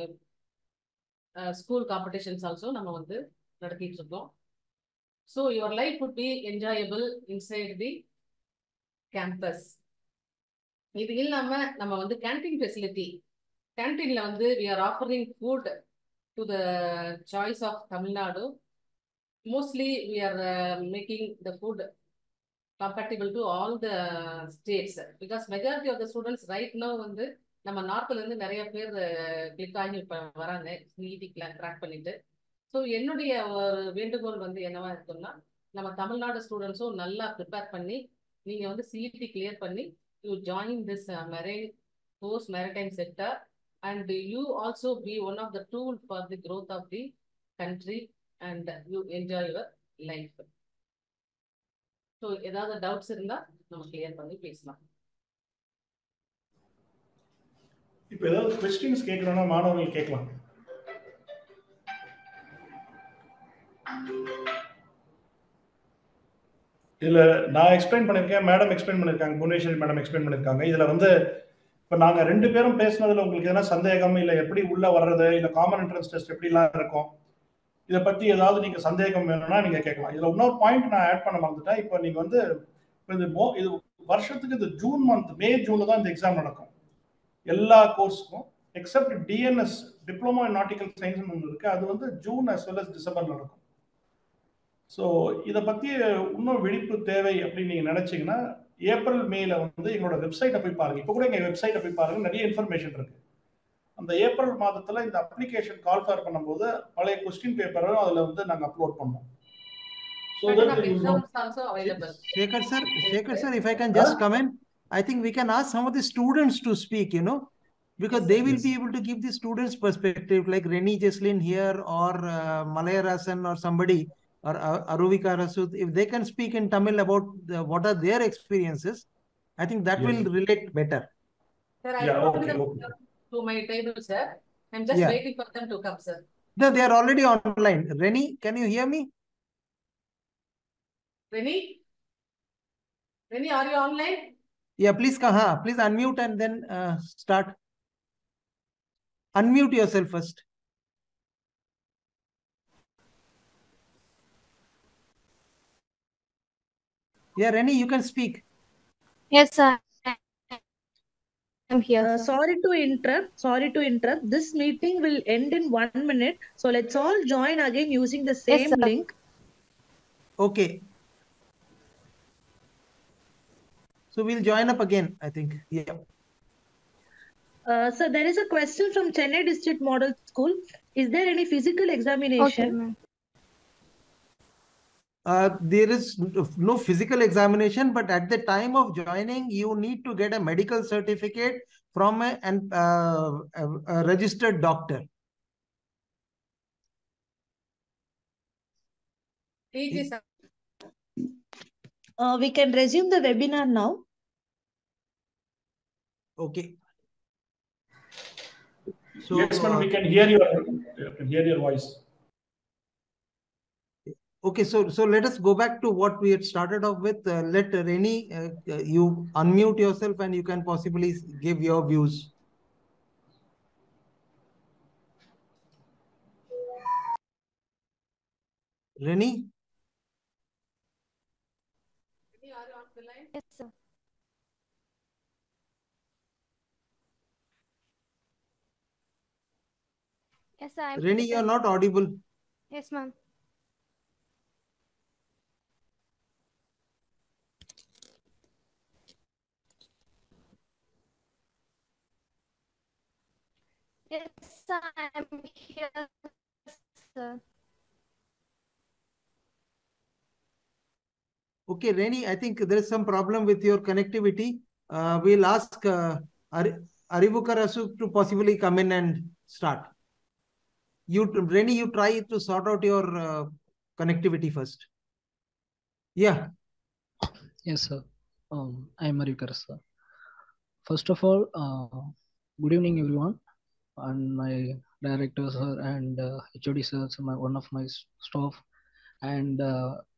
school competitions also நம்ம வந்து நடத்திட்டு இருக்கோம் so your life would be enjoyable inside the campus இது இல்லாம நம்ம வந்து கேண்டீன் ஃபெசிலிட்டி கேண்டீன்ல வந்து we are offering food to the choice of Tamil Nadu mostly we are making the food compatible to all the states because majority of the students right now வந்து நம்ம நார்த்ல இருந்து நிறைய பேர் கிளிக் ஆகி இப்ப வராங்க சிஇடி கிராக் பண்ணிட்டு ஸோ என்னுடைய ஒரு வேண்டுகோள் வந்து என்னவா இருக்குன்னா நம்ம தமிழ்நாடு ஸ்டூடெண்ட்ஸும் நல்லா ப்ரிப்பேர் பண்ணி நீங்க வந்து சிஇடி கிளியர் பண்ணி you join this marine course maritime sector and you also be one of the tool for the growth of the country and you enjoy your life so ஏதாவது டவுட்ஸ் இருந்தா நம்ம clear பண்ணி பேசலாம் இப்போ ஏதாவது questions கேட்கணும்னா மாணவர்கள் கேட்கலாம் இதுல நான் எக்ஸ்பிளைன் பண்ணிருக்கேன் மேடம் எக்ஸ்பிளைன் பண்ணிருக்காங்க புவனேஸ்வரி மேடம் எக்ஸ்பிளைன் பண்ணிருக்காங்க இதுல வந்து இப்ப நாங்க ரெண்டு பேரும் பேசுனதுல உங்களுக்கு எதனா சந்தேகம் இல்ல எப்படி உள்ள வர்றது இல்ல காமன் என்ட்ரன்ஸ் டெஸ்ட் எப்படி எல்லாம் இருக்கும் இதை பத்தி ஏதாவது நீங்க சந்தேகம் வேணும்னா நீங்க கேட்கலாம் இதுல இன்னொரு பாயிண்ட் நான் ஆட் பண்ண மறந்துட்டேன் இப்போ நீங்க வந்து இது மோ இது வருஷத்துக்கு இந்த ஜூன் மந்த் மே ஜூன்ல தான் இந்த எக்ஸாம் நடக்கும் எல்லா கோர்ஸுக்கும் except DNS diploma in nautical science ஒன்று இருக்கு அது வந்து June as well as December நடக்கும் ஸோ இதை பற்றி இன்னும் விழிப்பு தேவை அப்படின்னு நீங்கள் நினச்சிங்கன்னா ஏப்ரல் மேல வந்து எங்களோட வெப்சைட்டை போய் பாருங்க இப்போ கூட எங்கள் வெப்சைட்டை போய் பாருங்க நிறைய இன்ஃபர்மேஷன் இருக்கு அந்த ஏப்ரல் மாதத்துல இந்த அப்ளிகேஷன் கால் ஃபார் பண்ணும்போது பழைய கொஸ்டின் பேப்பரும் அதில் வந்து நாங்கள் அப்லோட் பண்ணோம் so exams also available Shekhar sir, Shekhar sir, if I can just come in, I think we can ask some of the students to speak, you know, because they will be able to give the students' perspective, like Reni Jesslyn here or uh, Malaya Rasan or somebody or uh, Aruvika Rasud, if they can speak in Tamil about the, what are their experiences, I think that Yes. will relate better. Sir, I Yeah, brought okay, them okay. to my table, sir. I'm just Yeah. waiting for them to come, sir. No, they are already online. Reni, can you hear me? Reni? Reni, are you online? Yeah, please, come, huh, please unmute and then uh, start. Unmute yourself first. Yeah, Reni, you can speak. Yes, sir. I'm here. Uh, sir. sorry to interrupt. Sorry to interrupt. This meeting will end in one minute. So let's all join again using the same sir. link. Okay. So we'll join up again, I think. Yeah. Uh, so there is a question from Chennai District Model School. Is there any physical Okay, examination? ma'am. Uh, there is n- no physical examination, but at the time of joining, you need to get a medical certificate from a, an, uh, a, a registered doctor. TG, sir. Uh, we can resume the webinar now. Okay. So, yes, madam, uh, we can hear your can hear your voice. okay, so so let us go back to what we had started off with. Uh, let Reni, uh, uh, you unmute yourself and you can possibly s- give your views. Reni? Reni, are you on the line? Yes, sir. Yes, sir. I'm Reni, you're here. not audible. Yes, ma'am. Yes, sir. I'm here, sir. Okay, Reni, I think there is some problem with your connectivity. Uh, we'll ask uh, Ari- Arivukarasu to possibly come in and start. You, Reni, you try to sort out your uh, connectivity first. Yeah, Yes, sir. Um, I am Marikar, sir. First of all, uh, good evening, everyone, and my director, sir, and uh, HOD, sir, so my, one of my s- staff, and uh,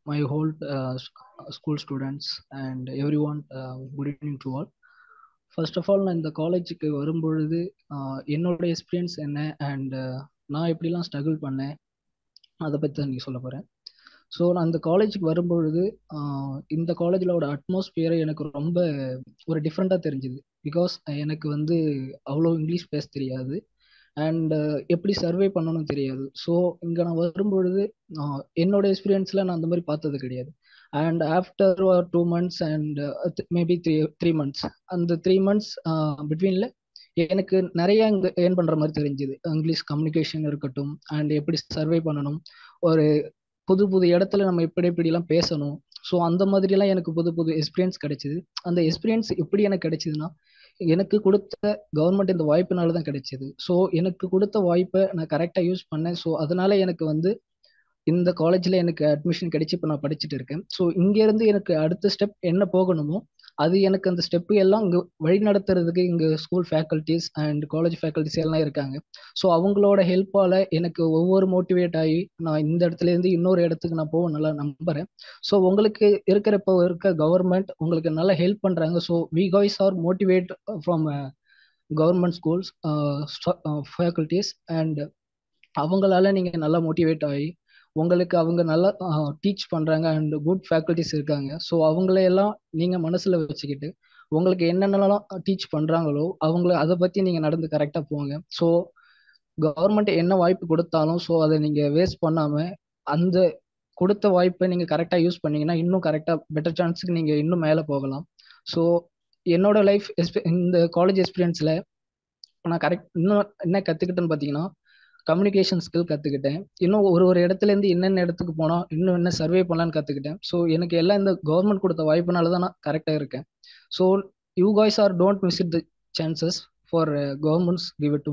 my whole uh, s- school students and everyone. Uh, good evening to all. First of all நான் இந்த காலேஜுக்கு வரும்பொழுது ஆஹ் என்னோட experience என்ன and நான் எப்படிலாம் struggle பண்ணேன் அதை பற்றி தான் நீங்கள் சொல்ல போகிறேன் ஸோ நான் இந்த காலேஜுக்கு வரும்பொழுது ஆஹ் இந்த காலேஜிலோட அட்மாஸ்பியரை எனக்கு ரொம்ப ஒரு டிஃப்ரெண்ட்டாக தெரிஞ்சுது பிகாஸ் எனக்கு வந்து அவ்வளோ இங்கிலீஷ் பேச தெரியாது அண்ட் எப்படி சர்வே பண்ணணும்னு தெரியாது ஸோ இங்கே நான் வரும்பொழுது ஆஹ் என்னோட எக்ஸ்பீரியன்ஸில் நான் அந்த மாதிரி பார்த்தது கிடையாது and after two months and maybe three three months அந்த த்ரீ மந்த்ஸ் பிட்வீனில் எனக்கு நிறைய இங்கே ஏர்ன் பண்ணுற மாதிரி தெரிஞ்சுது இங்கிலீஷ் கம்யூனிகேஷன் இருக்கட்டும் அண்ட் எப்படி சர்வே பண்ணணும் ஒரு புது புது இடத்துல நம்ம எப்படி எப்படிலாம் பேசணும் ஸோ அந்த மாதிரிலாம் எனக்கு புது புது எக்ஸ்பீரியன்ஸ் கிடைச்சிது அந்த எக்ஸ்பீரியன்ஸ் எப்படி எனக்கு கிடைச்சிதுன்னா எனக்கு கொடுத்த கவர்மெண்ட் இந்த வாய்ப்புனால தான் கிடைச்சிது ஸோ எனக்கு கொடுத்த வாய்ப்பை நான் கரெக்டாக யூஸ் பண்ணேன் ஸோ அதனால எனக்கு வந்து இந்த காலேஜில் எனக்கு அட்மிஷன் கிடைச்சி இப்போ நான் படிச்சுட்டு இருக்கேன் ஸோ இங்கேருந்து எனக்கு அடுத்த ஸ்டெப் என்ன போகணுமோ அது எனக்கு அந்த ஸ்டெப்பு எல்லாம் இங்கே வழி நடத்துறதுக்கு இங்கே school faculties and college faculties எல்லாம் இருக்காங்க ஸோ அவங்களோட ஹெல்ப்பால் எனக்கு ஒவ்வொரு மோட்டிவேட் ஆகி நான் இந்த இடத்துல இருந்து இன்னொரு இடத்துக்கு நான் போக நல்லா நம்புறேன் ஸோ உங்களுக்கு இருக்கிற இப்போ இருக்க கவர்மெண்ட் உங்களுக்கு நல்லா ஹெல்ப் பண்ணுறாங்க so we guys are motivate from government schools faculties and அவங்களால நீங்கள் நல்லா மோட்டிவேட் ஆகி உங்களுக்கு அவங்க நல்லா டீச் பண்ணுறாங்க அண்ட் குட் ஃபேக்கல்ட்டிஸ் இருக்காங்க ஸோ அவங்களையெல்லாம் நீங்கள் மனசில் வச்சுக்கிட்டு உங்களுக்கு என்னென்னலாம் டீச் பண்ணுறாங்களோ அவங்கள அதை பற்றி நீங்கள் நடந்து கரெக்டாக போங்க ஸோ கவர்மெண்ட் என்ன வாய்ப்பு கொடுத்தாலும் ஸோ அதை நீங்கள் வேஸ்ட் பண்ணாமல் அந்த கொடுத்த வாய்ப்பை நீங்கள் கரெக்டாக யூஸ் பண்ணீங்கன்னா இன்னும் கரெக்டாக பெட்டர் சான்ஸுக்கு நீங்கள் இன்னும் மேலே போகலாம் ஸோ என்னோட லைஃப் இந்த காலேஜ் எக்ஸ்பீரியன்ஸில் நான் கரெக்ட் இன்னும் என்ன கற்றுக்கிட்டேன்னு பார்த்தீங்கன்னா கம்யூனிகேஷன் ஸ்கில் கற்றுக்கிட்டேன் இன்னும் ஒரு ஒரு இடத்துலேருந்து என்னென்ன இடத்துக்கு போனால் இன்னும் என்ன சர்வே பண்ணலான்னு கற்றுக்கிட்டேன் ஸோ எனக்கு எல்லாம் இந்த கவர்மெண்ட் கொடுத்த வாய்ப்புனால தான் நான் கரெக்டாக இருக்கேன் so you guys are don't miss it the chances for government's give it to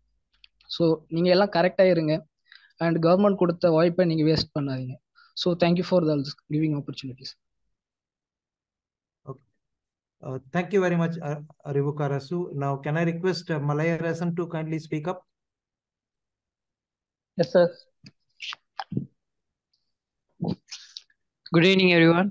so நீங்கள் எல்லாம் கரெக்டாக இருங்க அண்ட் கவர்மெண்ட் கொடுத்த வாய்ப்பை நீங்கள் வேஸ்ட் பண்ணாதீங்க so thank you for the giving opportunities Uh, thank you very much, uh, Arivuka Rasu. Now, can I request uh, Malaya Rasan to kindly speak up? Yes, sir. Good evening, everyone.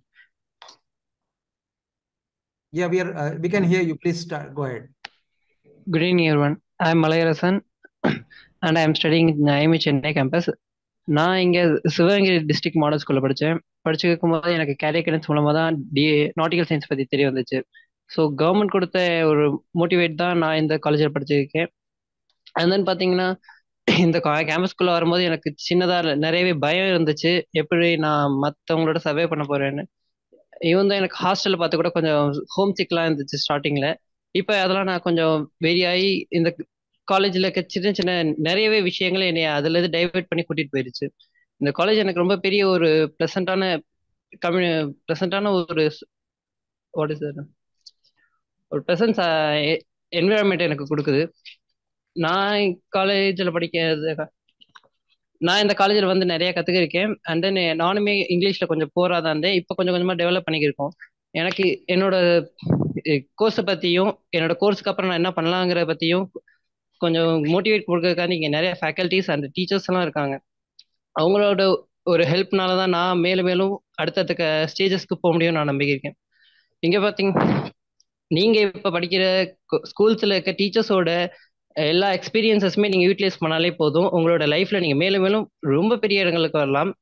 Yeah, we are. Uh, we can hear you. Please start. Go ahead. Good evening, everyone. I am Malayarasan and I am studying in IME Chennai campus. நான் இங்கே Sivaganga district model ஸ்கூலில் படித்தேன் படிச்சுக்கும் போது எனக்கு carrier guidance மூலமாக தான் D nautical science பற்றி தெரிய வந்துச்சு ஸோ கவர்மெண்ட் கொடுத்த ஒரு மோட்டிவேட் தான் நான் இந்த காலேஜில் படிச்சிருக்கேன் அண்ட் தென் பார்த்தீங்கன்னா இந்த கேம்பஸ்குள்ளே வரும்போது எனக்கு சின்னதாக நிறையவே பயம் இருந்துச்சு எப்படி நான் மற்றவங்களோட சர்வே பண்ண போகிறேன்னு இவன் தான் எனக்கு ஹாஸ்டலில் பார்த்து கூட கொஞ்சம் ஹோம் சிக்லாம் இருந்துச்சு ஸ்டார்டிங்கில் இப்போ அதெல்லாம் நான் கொஞ்சம் வெறியாகி இந்த காலேஜில் இருக்க சின்ன சின்ன நிறையவே விஷயங்களை என்னை அதுலேருந்து டைவெர்ட் பண்ணி கூட்டிகிட்டு போயிடுச்சு இந்த காலேஜ் எனக்கு ரொம்ப பெரிய ஒரு ப்ளசண்ட்டான கம்யூனி ப்ளசண்ட்டான ஒரு வாட் இஸ் ஒரு ப்ளசன்ஸ் என்விரான்மெண்ட் எனக்கு கொடுக்குது நான் காலேஜில் படிக்கிறது நான் இந்த காலேஜில் வந்து நிறைய கற்றுக்கிருக்கேன் அண்ட் தென் நானுமே இங்கிலீஷில் கொஞ்சம் போராக தான் இருந்தேன் இப்போ கொஞ்சம் கொஞ்சமாக டெவலப் பண்ணிக்கிருக்கோம் எனக்கு என்னோட கோர்ஸை பற்றியும் என்னோட கோர்ஸுக்கு அப்புறம் நான் என்ன பண்ணலாங்கிற பற்றியும் கொஞ்சம் மோட்டிவேட் கொடுக்கறதுக்காண்டி இங்கே நிறைய ஃபேக்கல்ட்டிஸ் அண்ட் டீச்சர்ஸ் எல்லாம் இருக்காங்க அவங்களோட ஒரு ஹெல்ப்னால தான் நான் மேலும் மேலும் அடுத்தடுத்த ஸ்டேஜஸ்க்கு போக முடியும் நான் நம்பிக்கிறேன் இங்கே பார்த்தீங்க நீங்கள் இப்போ படிக்கிற ஸ்கூல்ஸில் இருக்க டீச்சர்ஸோட எல்லா எக்ஸ்பீரியன்சஸுமே நீங்கள் யூட்டிலைஸ் பண்ணாலே போதும் உங்களோட லைஃப்பில் நீங்கள் மேலும் மேலும் ரொம்ப பெரிய இடங்களுக்கு வரலாம்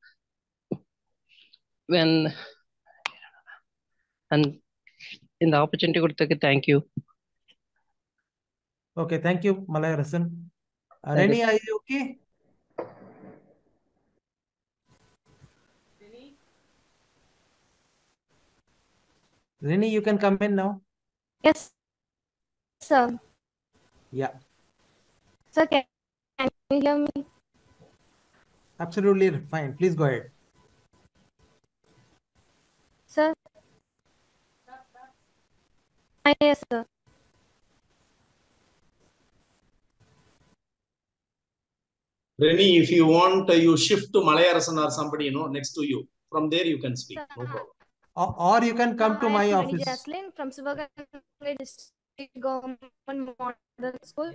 அண்ட் இந்த ஆப்பர்ச்சுனிட்டி கொடுத்ததுக்கு thank you Okay, thank you, Malaya Rasan. Uh, Reni, are you okay? Reni, you can come in now. Yes, sir. Yeah, Sir, can, can you hear me? absolutely fine. Please go ahead. Sir? Ah, yes, sir. Reni, if you want, uh, you shift to Malayarasan or somebody, you know, next to you. From there, you can speak. No problem. Or, or you can come to I my am Mary office. Jaslyn from Sivagangai District Government Model School.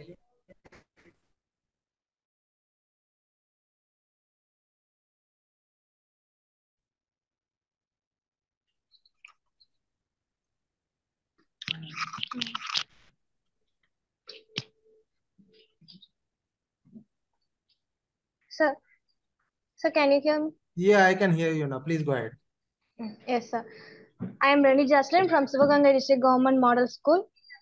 Sir, sir, can you hear me? Yeah, I can hear you now. Please go ahead. Mm, Yes, sir. I am Rani Jaslin from Sivaganga District Government Model School.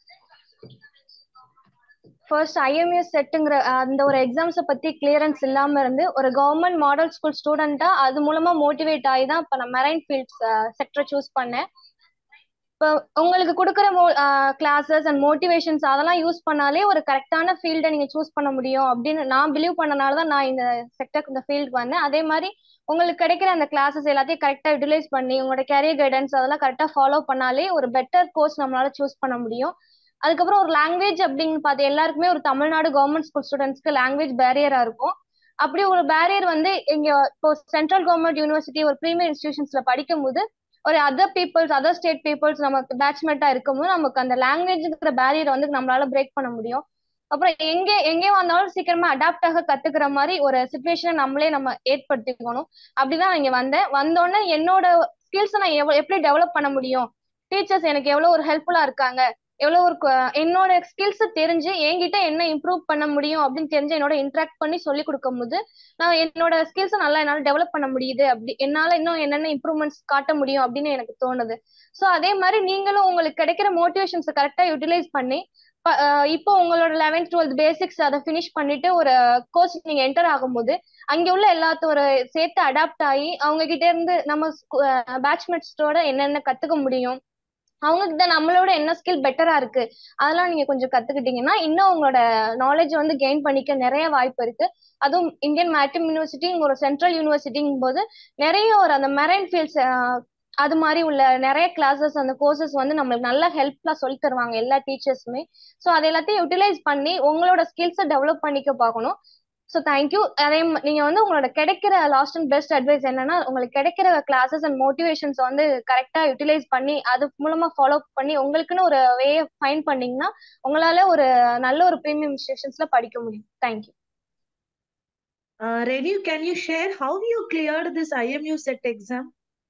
First IMS செட்டுங்கிற அந்த ஒரு எக்ஸாம்ஸை பத்தி clearance இல்லாம இருந்து ஒரு government model school ஸ்டூடெண்டா அது மூலமா motivate ஆகி தான் இப்போ நான் மெரைன் ஃபீல்ட்ஸ் செக்டரை சூஸ் பண்ணேன் இப்போ உங்களுக்கு கொடுக்குற மோ கிளாஸஸ் அண்ட் மோட்டிவேஷன்ஸ் அதெல்லாம் யூஸ் பண்ணாலே ஒரு கரெக்டான ஃபீல்டை நீங்க சூஸ் பண்ண முடியும் அப்படின்னு நான் பிலீவ் பண்ணனால தான் நான் இந்த செக்டருக்கு இந்த ஃபீல்டுக்கு வந்தேன் அதே மாதிரி உங்களுக்கு கிடைக்கிற அந்த கிளாஸஸ் எல்லாத்தையும் கரெக்டாக யூட்டிலைஸ் பண்ணி உங்களோட கேரியர் கைடன்ஸ் அதெல்லாம் கரெக்டாக ஃபாலோ பண்ணாலே ஒரு பெட்டர் கோர்ஸ் நம்மளால சூஸ் பண்ண முடியும் அதுக்கப்புறம் ஒரு லாங்குவேஜ் அப்படின்னு பார்த்து எல்லாருக்குமே ஒரு தமிழ்நாடு கவர்மெண்ட் ஸ்கூல் ஸ்டூடெண்ட்ஸ்க்கு லாங்குவேஜ் பேரியரா இருக்கும் அப்படி ஒரு பேரியர் வந்து இங்க இப்போ சென்ட்ரல் கவர்மெண்ட் யூனிவர்சிட்டி ஒரு ப்ரீமியர் இன்ஸ்டிடியூஷன்ஸ்ல படிக்கும் போது ஒரு other peoples other state peoples நமக்கு பேட்ச்மெண்டா இருக்கும்போது நமக்கு அந்த லாங்குவேஜ்ங்கிற பேரியர் வந்து நம்மளால பிரேக் பண்ண முடியும் அப்புறம் எங்கே எங்கே வந்தாலும் சீக்கிரமா அடாப்ட் ஆக கத்துக்கிற மாதிரி ஒரு சுச்சுவேஷனை நம்மளே நம்ம ஏற்படுத்திக்கணும் அப்படிதான் இங்க வந்தேன் வந்தோடனே என்னோட ஸ்கில்ஸை நான் எவ்வளவு எப்படி டெவலப் பண்ண முடியும் டீச்சர்ஸ் எனக்கு எவ்வளவு ஒரு ஹெல்ப்ஃபுல்லா இருக்காங்க எவ்வளவு ஒரு என்னோட ஸ்கில்ஸ் தெரிஞ்சு என்கிட்ட என்ன இம்ப்ரூவ் பண்ண முடியும் அப்படின்னு தெரிஞ்சு என்னோட இன்ட்ராக்ட் பண்ணி சொல்லி கொடுக்கும் போது நான் என்னோட ஸ்கில்ஸை நல்லா என்னால டெவலப் பண்ண முடியுது அப்படி என்னால இன்னும் என்னென்ன இம்ப்ரூவ்மெண்ட்ஸ் காட்ட முடியும் அப்படின்னு எனக்கு தோணுது ஸோ அதே மாதிரி நீங்களும் உங்களுக்கு கிடைக்கிற மோட்டிவேஷன்ஸை கரெக்டா யூட்டிலைஸ் பண்ணி இப்போ உங்களோட லெவன்த் டுவெல்த் பேசிக்ஸ் அதை ஃபினிஷ் பண்ணிட்டு ஒரு கோர்ஸ் நீங்க என்டர் ஆகும்போது அங்க உள்ள எல்லாத்தையும் ஒரு சேர்த்து அடாப்ட் ஆகி அவங்க கிட்ட இருந்து நம்ம பேட்ச்மெட்ஸோட என்னென்ன கத்துக்க முடியும் அவங்க கிட்ட நம்மளோட என்ன ஸ்கில் பெட்டரா இருக்கு அதெல்லாம் நீங்க கொஞ்சம் கத்துக்கிட்டீங்கன்னா இன்னும் உங்களோட நாலேஜ் வந்து கெயின் பண்ணிக்க நிறைய வாய்ப்பு இருக்கு அதுவும் இந்தியன் மேரிடைம் யூனிவர்சிட்டி ஒரு சென்ட்ரல் யூனிவர்சிட்டிங்கும் போது நிறைய ஒரு அந்த மெரைன் ஃபீல்ட்ஸ் அது மாதிரி உள்ள நிறைய கிளாஸஸ் அந்த கோர்சஸ் வந்து நம்மளுக்கு நல்ல ஹெல்ப்ஃபுல்லா சொல்லி தருவாங்க எல்லா டீச்சர்ஸுமே ஸோ அது எல்லாத்தையும் யூட்டிலைஸ் பண்ணி உங்களோட ஸ்கில்ஸை டெவலப் பண்ணிக்க பார்க்கணும் ஸோ தேங்க்யூ அதே நீங்க வந்து உங்களோட கிடைக்கிற லாஸ்ட் அண்ட் பெஸ்ட் அட்வைஸ் என்னன்னா உங்களுக்கு கிடைக்கிற கிளாஸஸ் அண்ட் மோட்டிவேஷன்ஸ் வந்து கரெக்டா யூட்டிலைஸ் பண்ணி அது மூலமா ஃபாலோ பண்ணி உங்களுக்குன்னு ஒரு வே ஃபைன் பண்ணீங்கன்னா உங்களால ஒரு நல்ல ஒரு ப்ரீமியம் இன்ஸ்டியூஷன்ஸ்ல படிக்க முடியும் thank you Uh, Renu, can you share how you cleared this IMU set exam?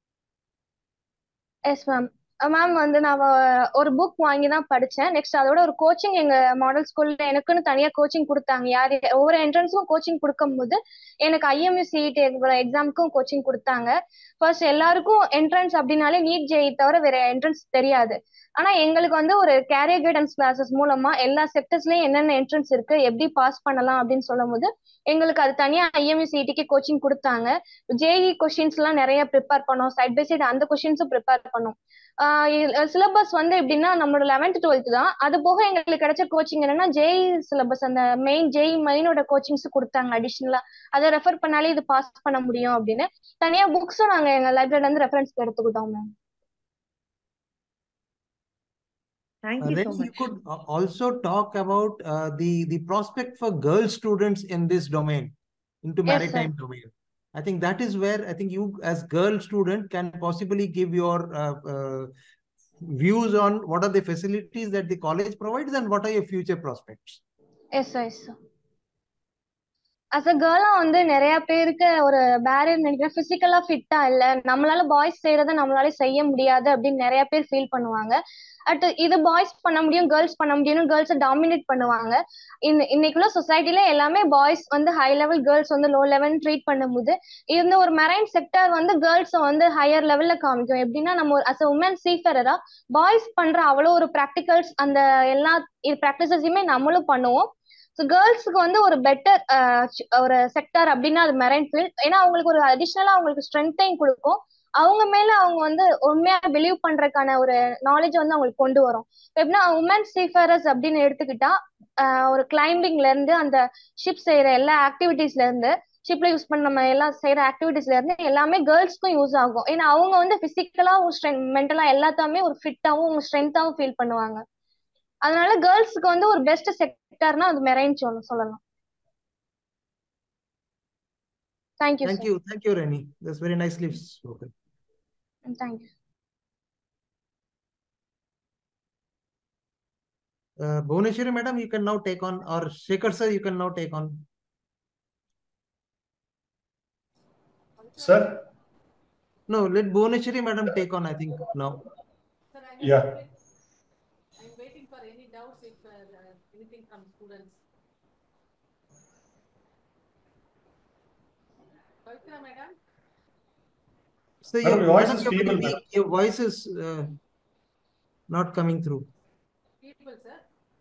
Yes ma'am ma'am வந்து நான் ஒரு புக் வாங்கி தான் படித்தேன் நெக்ஸ்ட் அதோட ஒரு கோச்சிங் எங்கள் மாடல் ஸ்கூலில் எனக்குன்னு தனியாக கோச்சிங் கொடுத்தாங்க யார் ஒவ்வொரு என்ட்ரன்ஸுக்கும் கோச்சிங் கொடுக்கும்போது எனக்கு ஐஎம்யூ சிஇடி எக்ஸாமுக்கும் கோச்சிங் கொடுத்தாங்க ஃபர்ஸ்ட் எல்லாருக்கும் என்ட்ரன்ஸ் அப்படின்னாலே நீட் ஜெய் தவிர வேற என்ட்ரன்ஸ் தெரியாது ஆனா எங்களுக்கு வந்து ஒரு கேரியர் கைடன்ஸ் கிளாஸஸ் மூலமா எல்லா செக்டர்ஸ்லயும் என்னென்ன என்ட்ரன்ஸ் இருக்கு எப்படி பாஸ் பண்ணலாம் அப்படின்னு சொல்லும் போது எங்களுக்கு அது தனியா ஐஎம்யூ சிஇடிக்கு கோச்சிங் கொடுத்தாங்க ஜேஇ கொஸ்டின்ஸ் எல்லாம் நிறைய ப்ரிப்பேர் பண்ணோம் சைட் பை சைடு அந்த கொஸ்டின்ஸும் ப்ரிப்பேர் பண்ணோம் சிலபஸ் வந்து எப்படின்னா நம்மளோட லெவன்த் டுவெல்த் தான் அது போக எங்களுக்கு கிடைச்ச கோச்சிங் என்னன்னா ஜேஇ சிலபஸ் அந்த மெயின் ஜேஇ மெயினோட கோச்சிங்ஸ் கொடுத்தாங்க அடிஷ்னலா அதை ரெஃபர் பண்ணாலே இது பாஸ் பண்ண முடியும் அப்படின்னு தனியா புக்ஸும் நாங்க எங்க லைப்ரரியில இருந்து ரெஃபரன்ஸ் எடுத்துக்கிட்டோம் ma'am Thank Uh, you so Renny, much. you could uh, also talk about uh, the the prospect for girl students in this domain, into Yes, sir. maritime domain. I think that is where I think you, as girl student, can possibly give your uh, uh, views on what are the facilities that the college provides and what are your future prospects. Yes yes as a கேர்ளா வந்து நிறைய பேருக்கு ஒரு barrier நினைக்கிறேன் பிசிக்கலா ஃபிட்டா இல்ல நம்மளால பாய்ஸ் செய்யறத நம்மளால செய்ய முடியாது அப்படின்னு நிறைய பேர் ஃபீல் பண்ணுவாங்க அட் இது பாய்ஸ் பண்ண முடியும் கேர்ள்ஸ் பண்ண முடியும்னு கேர்ள்ஸை டாமினேட் பண்ணுவாங்க இந்த இன்னைக்குள்ள சொசைட்டில எல்லாமே பாய்ஸ் வந்து ஹை லெவல் கேர்ள்ஸ் வந்து லோ லெவல் ட்ரீட் பண்ணும்போது இந்த ஒரு மெரைன் செக்டர் வந்து கேர்ள்ஸை வந்து ஹையர் லெவல்ல காமிக்கும் எப்படின்னா நம்ம ஒரு அஸ் அ உமன் சீஃபரரா பாய்ஸ் பண்ற அவ்வளோ ஒரு ப்ராக்டிகல்ஸ் அந்த எல்லா ப்ராக்டிசஸையுமே நம்மளும் பண்ணுவோம் ஸோ கேர்ள்ஸுக்கு வந்து ஒரு பெட்டர் ஒரு செக்டர் அப்படின்னா அது மெரைன் ஃபீல்ட் ஏன்னா அவங்களுக்கு ஒரு அடிஷ்னலா அவங்களுக்கு ஸ்ட்ரென்த்தையும் கொடுக்கும் அவங்க மேல அவங்க வந்து உண்மையா பிலீவ் பண்றதுக்கான ஒரு நாலேஜ் வந்து அவங்களுக்கு கொண்டு வரும் எப்படின்னா உமன் சீஃபரஸ் அப்படின்னு எடுத்துக்கிட்டா ஒரு கிளைம்பிங்ல இருந்து அந்த ஷிப் செய்யற எல்லா ஆக்டிவிட்டீஸ்ல இருந்து ஷிப்ல யூஸ் பண்ண நம்ம எல்லாம் செய்யற ஆக்டிவிட்டீஸ்ல இருந்து எல்லாமே கேர்ள்ஸ்க்கும் யூஸ் ஆகும் ஏன்னா அவங்க வந்து பிசிக்கலாவும் ஸ்ட்ரென்த் மென்டலா எல்லாத்தையுமே ஒரு ஃபிட்டாவும் ஸ்ட்ரென்த்தாவும் ஃபீல் பண்ணுவாங்க அதனால கேர்ள்ஸுக்கு வந்து ஒரு பெஸ்ட் செக்டர்னா அது மெரைன் சொல்லலாம் thank you Thank you, thank you, Renny. That's very nicely spoken. தேங்க்யூ Uh, Bhuvneshwari, madam, you can now take on, or Shekhar sir, you can now take on. Sir? No, let Bhuvneshwari, madam, take on, I think, now. Yeah. any doubts if uh, uh, anything from students? Pavitra madam? So Madam, your, your voice madam, is you're very feeble, weak. madam. Your voice is uh, not coming through. People, sir?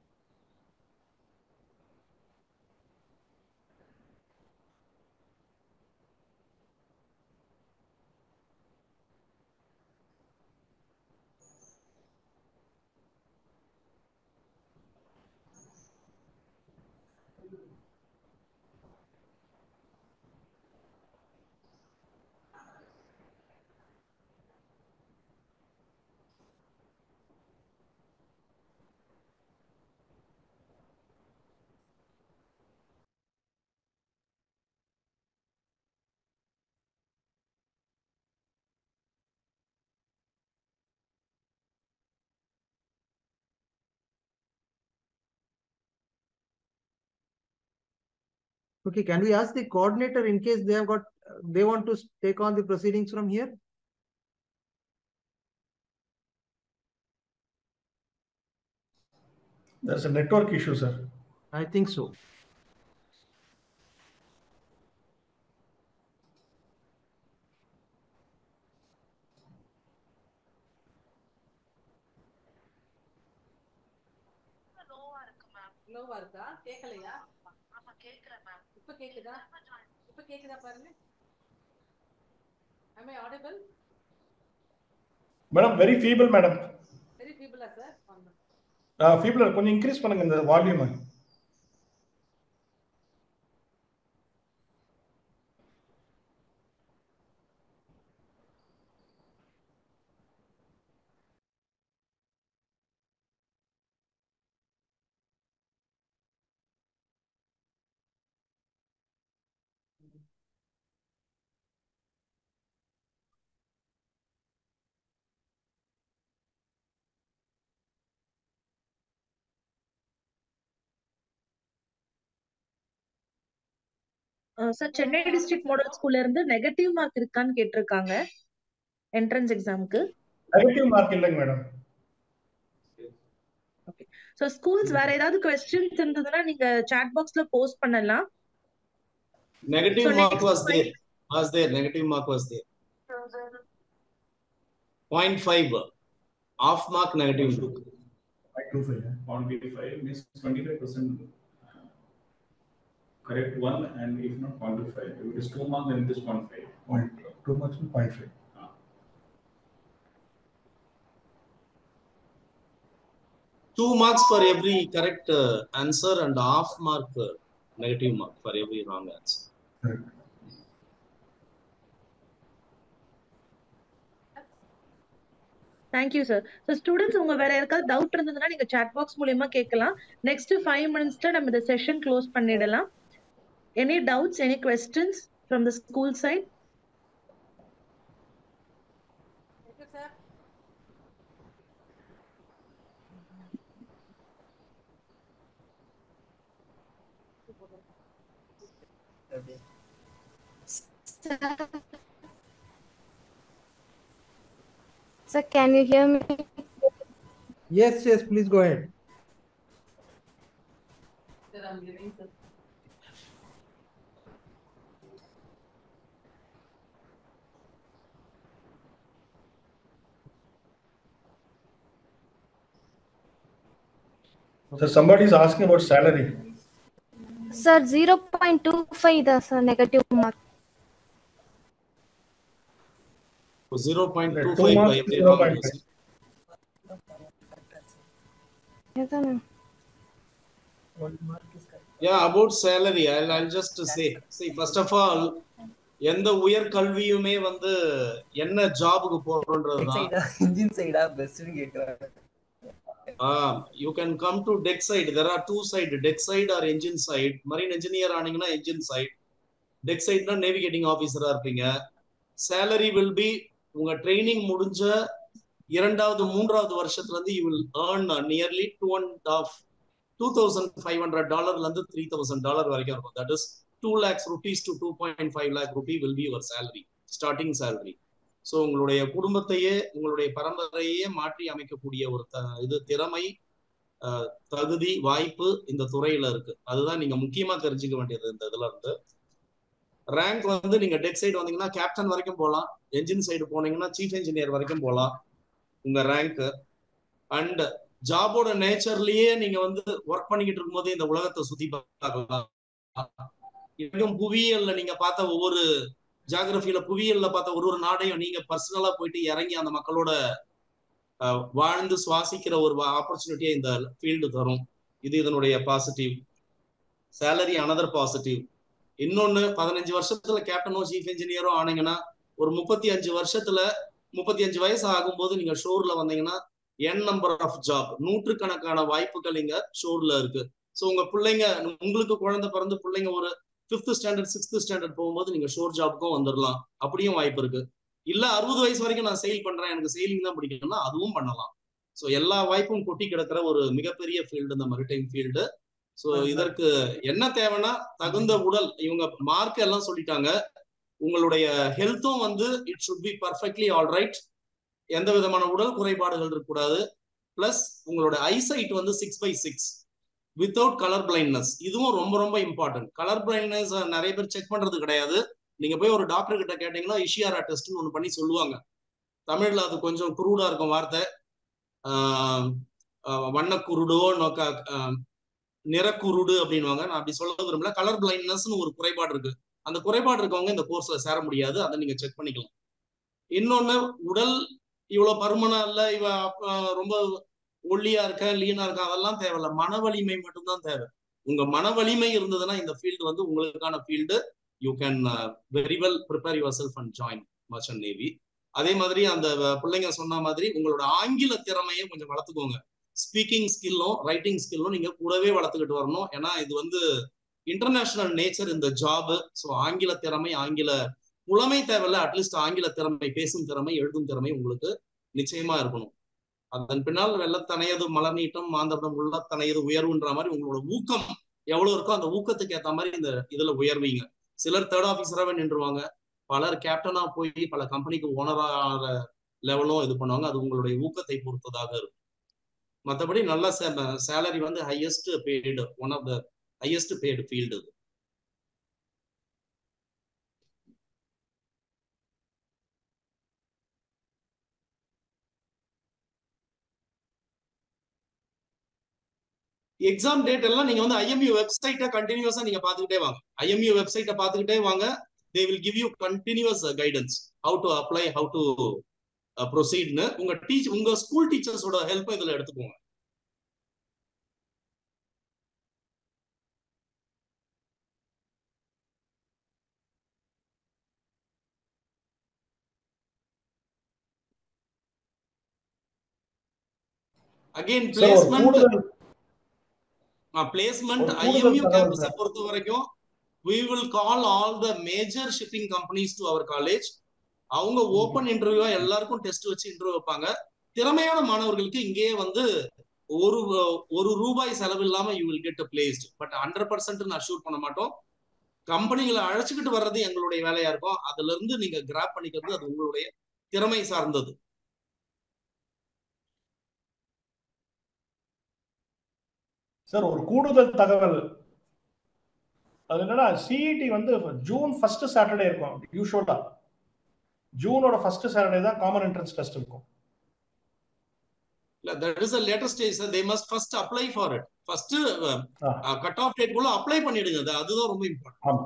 Okay, can we ask the coordinator in case they have got, they want to take on the proceedings from here? There's a network issue, sir. I think so. லோவா இருக்கா கேட்கலையா இப்ப கேக்குதா இப்ப கேக்குதா பாருங்க am i audible madam very feeble madam very feeble sir feeble கொஞ்சம் increase பண்ணுங்க இந்த volume sir Chennai district model ஸ்கூல்ல இருந்து நெகட்டிவ் மார்க் இருக்கான்னு கேட்டிருக்காங்க என்ட்ரன்ஸ் எக்ஸாம்க்கு நெகட்டிவ் மார்க் இல்லைங்க மேடம் சோ ஸ்கூல்ஸ் வேற ஏதாவது கொஸ்டின்ஸ் இருந்ததுன்னா நீங்க சாட் பாக்ஸ்ல போஸ்ட் பண்ணலாம் Negative So mark next was point- there. Was there. Negative mark was there. Point five. Off mark negative mark. Point five means twenty-five percent correct one and if not point two five. If it is two marks, then it is point five. Point two marks and point five. Two marks for every correct uh, answer and half mark uh, negative mark for every wrong answer. Thank you sir so students உங்க வேற யாருக்காவது doubt இருந்ததுன்னா நீங்க chat box மூலியமா கேட்கலாம் next five மினிட்ஸ்ல நம்ம இந்த செஷன் க்ளோஸ் பண்ணிடலாம் any doubts any questions from the school side Thank you, sir. Sir, can you hear me? Yes, yes, please go ahead. Sir, I'm giving, sir. So somebody is asking about salary. Sir, 0.25 the sir, negative mark. So 0.25 Two marks, by every zero wrong point answer. எதானே? Yeah, about salary, I'll, I'll just say, see, first of all, எந்த உயர் கல்வியுமே வந்து என்ன ஜாபுக்கு போறோன்றதுதான் engine சைடா பெஸ்ட்னு கேக்குறாங்க you can come to deck side there are two side deck side are engine side marine engineer ஆனீங்கன்னா என்ஜின் சைடு டெக் சைடுனா நேவிகேட்டிங் ஆஃபீஸரா இருப்பீங்க சேலரி வில் பி உங்க ட்ரைனிங் முடிஞ்ச இரண்டாவது மூன்றாவது வருஷத்துல இருந்து you will earn nearly two and half two thousand five hundred டாலர்ல இருந்து த்ரீ தௌசண்ட் டாலர் வரைக்கும் இருக்கும் that is two lakhs rupees to two point five lakh rupee will be your salary starting salary so உங்களுடைய குடும்பத்தையே உங்களுடைய பரம்பரையே மாற்றி அமைக்கக்கூடிய ஒரு த- இது திறமை தகுதி வாய்ப்பு இந்த துறையில இருக்கு அதுதான் நீங்க முக்கியமா தெரிஞ்சுக்க வேண்டியது இந்த இதுல இருந்து ரேங்க் வந்து நீங்க டெக் சைடு வந்தீங்கன்னா கேப்டன் வரைக்கும் போகலாம் என்ஜின் சைடு போனீங்கன்னா சீஃப் இன்ஜினியர் வரைக்கும் போகலாம் உங்க ரேங்க் அண்ட் ஜாபோட நேச்சர்லயே நீங்க வந்து ஒர்க் பண்ணிக்கிட்டு இருக்கும்போது இந்த உலகத்தை சுத்தி பார்க்கலாம் இன்னும் புவியியல்ல நீங்க பார்த்த ஒவ்வொரு ஜாகிரபியில புவியியல்ல பார்த்த ஒரு ஒரு நாடையும் நீங்க பர்சனலா போயிட்டு இறங்கி அந்த மக்களோட வாழ்ந்து சுவாசிக்கிற ஒரு ஆப்பர்ச்சுனிட்டியை இந்த ஃபீல்டு தரும் இது இதனுடைய பாசிட்டிவ் சேலரி அனதர் பாசிட்டிவ் இன்னொன்னு பதினஞ்சு வருஷத்துல கேப்டனோ சீஃப் இன்ஜினியரோ ஆனீங்கன்னா ஒரு முப்பத்தி அஞ்சு வருஷத்துல முப்பத்தி அஞ்சு வயசு ஆகும்போது நீங்க ஷோர்ல வந்தீங்கன்னா என் நம்பர் ஆஃப் ஜாப் நூற்றுக்கணக்கான வாய்ப்புகள் இங்க ஷோர்ல இருக்கு ஸோ உங்க பிள்ளைங்க உங்களுக்கு குழந்தை பிறந்து பிள்ளைங்க ஒரு ஃபிஃப்த் ஸ்டாண்டர்ட் சிக்ஸ்த் ஸ்டாண்டர்ட் போகும்போது நீங்க ஷோர் ஜாப்க்கும் வந்துடலாம் அப்படியும் வாய்ப்பு இருக்கு இல்ல அறுபது வயசு வரைக்கும் நான் செயல் பண்றேன் எனக்கு செயலிங் தான் பிடிக்கணும்னா அதுவும் பண்ணலாம் ஸோ எல்லா வாய்ப்பும் கொட்டி கிடக்கிற ஒரு மிகப்பெரிய ஃபீல்டு இந்த மரிடைம் ஃபீல்டு ஸோ இதற்கு என்ன தேவைன்னா தகுந்த உடல் இவங்க மார்க் எல்லாம் சொல்லிட்டாங்க உங்களுடைய ஹெல்த்தும் வந்து it should be perfectly all right எந்த விதமான உடல் குறைபாடுகள் இருக்கக்கூடாது பிளஸ் உங்களோட ஐசைட் வந்து six by six without colour blindness இதுவும் ரொம்ப ரொம்ப இம்பார்ட்டன்ட் கலர் பிளைண்ட்னஸ் நிறைய பேர் செக் பண்றது கிடையாது நீங்க போய் ஒரு டாக்டர் கிட்ட கேட்டீங்கன்னா இஷியாரா டெஸ்ட்னு ஒன்று பண்ணி சொல்லுவாங்க தமிழ்ல அது கொஞ்சம் குருடா இருக்கும் வார்த்தை வண்ணக்குருடோ நோக்க நிறக்குருடு அப்படின்வாங்க நான் அப்படி சொல்ல விரும்பல கலர் பிளைண்ட்னஸ்னு ஒரு குறைபாடு இருக்கு அந்த குறைபாடு இருக்கவங்க இந்த கோர்ஸ்ல சேர முடியாது அதை நீங்க செக் பண்ணிக்கலாம் இன்னொன்னு உடல் இவ்வளவு பருமனா இல்ல இவ ரொம்ப ஒல்லியா இருக்க லீனா இருக்க அதெல்லாம் தேவையில்ல மன வலிமை மட்டும்தான் தேவை உங்க மன வலிமை இருந்ததுன்னா இந்த ஃபீல்டு வந்து உங்களுக்கான field you can very well prepare yourself and join merchant navy அதே மாதிரி அந்த பிள்ளைங்க சொன்ன மாதிரி உங்களோட ஆங்கில திறமையை கொஞ்சம் வளர்த்துக்கோங்க ஸ்பீக்கிங் ஸ்கில்லும் ரைட்டிங் ஸ்கில்லும் நீங்க கூடவே வளர்த்துக்கிட்டு வரணும் ஏன்னா இது வந்து இன்டர்நேஷனல் நேச்சர் இந்த ஜாப் ஸோ ஆங்கில திறமை ஆங்கில புலமை தேவையில்ல அட்லீஸ்ட் ஆங்கில திறமை பேசும் திறமை எழுதும் திறமை உங்களுக்கு நிச்சயமா இருக்கணும் அதன் பின்னால் வெள்ளத்தனையது மலர் நீட்டம் மாந்தபடம் உள்ளத்தனையது உயர்வுன்ற மாதிரி உங்களோட ஊக்கம் எவ்வளவு இருக்கோ அந்த ஊக்கத்துக்கு ஏத்த மாதிரி இந்த இதுல உயர்வீங்க சிலர் தேர்ட் ஆஃபீஸராகவே நின்றுவாங்க பலர் கேப்டனா போய் பல கம்பெனிக்கு ஓனராக லெவலும் இது பண்ணுவாங்க அது உங்களுடைய ஊக்கத்தை பொறுத்ததாக இருக்கும் மற்றபடி நல்ல சேலரி வந்து highest paid one of the highest paid field இது எக்ஸாம் டேட் எல்லாம் நீங்க வந்து ஐஎம்யூ வெப்சைட்டை கண்டினியூஸா நீங்க பாத்துக்கிட்டே வாங்க ஐஎம்யூ வெப்சைட்டை பாத்துக்கிட்டே வாங்க they will give you continuous guidance how to apply how to ப்ரொசீட்னு உங்க டீச் உங்க ஸ்கூல் டீச்சர்ஸோட ஹெல்ப் இதுல எடுத்துக்கோங்க அகைன் பிளேஸ்மெண்ட் பிளேஸ்மெண்ட் ஐஎம்யூ கேம்பஸை பொறுத்த வரைக்கும் we will call all the major shipping companies to our college அவங்க ஓப்பன் இன்டர்வியூவா எல்லாருக்கும் டெஸ்ட் வச்சு இன்டர்வியூ வைப்பாங்க திறமையான மாணவர்களுக்கு இங்கேயே வந்து ஒரு ஒரு ரூபாய் செலவு இல்லாம you will get placed but hundred percent நான் ஷூட் பண்ண மாட்டோம் கம்பெனிகளை அழைச்சிக்கிட்டு வர்றது எங்களுடைய வேலையா இருக்கும் அதுல இருந்து நீங்க கிராப் பண்ணிக்கிறது அது உங்களுடைய திறமை சார்ந்தது சார் ஒரு கூடுதல் தகவல் அது என்னன்னா சிஇடி வந்து ஜூன் ஃபர்ஸ்ட் சாட்டர்டே இருக்கும் யூஸ்வலா ஜூனோட ஃபர்ஸ்ட் சாட்டர்டே தான் காமன் என்ட்ரன்ஸ் டெஸ்ட் இருக்கும் இல்ல that is a later stage sir they must first apply for it first cut off date குள்ள அப்ளை பண்ணிடுங்க அதுதான் ரொம்ப இம்பார்ட்டன்ட் ஆமா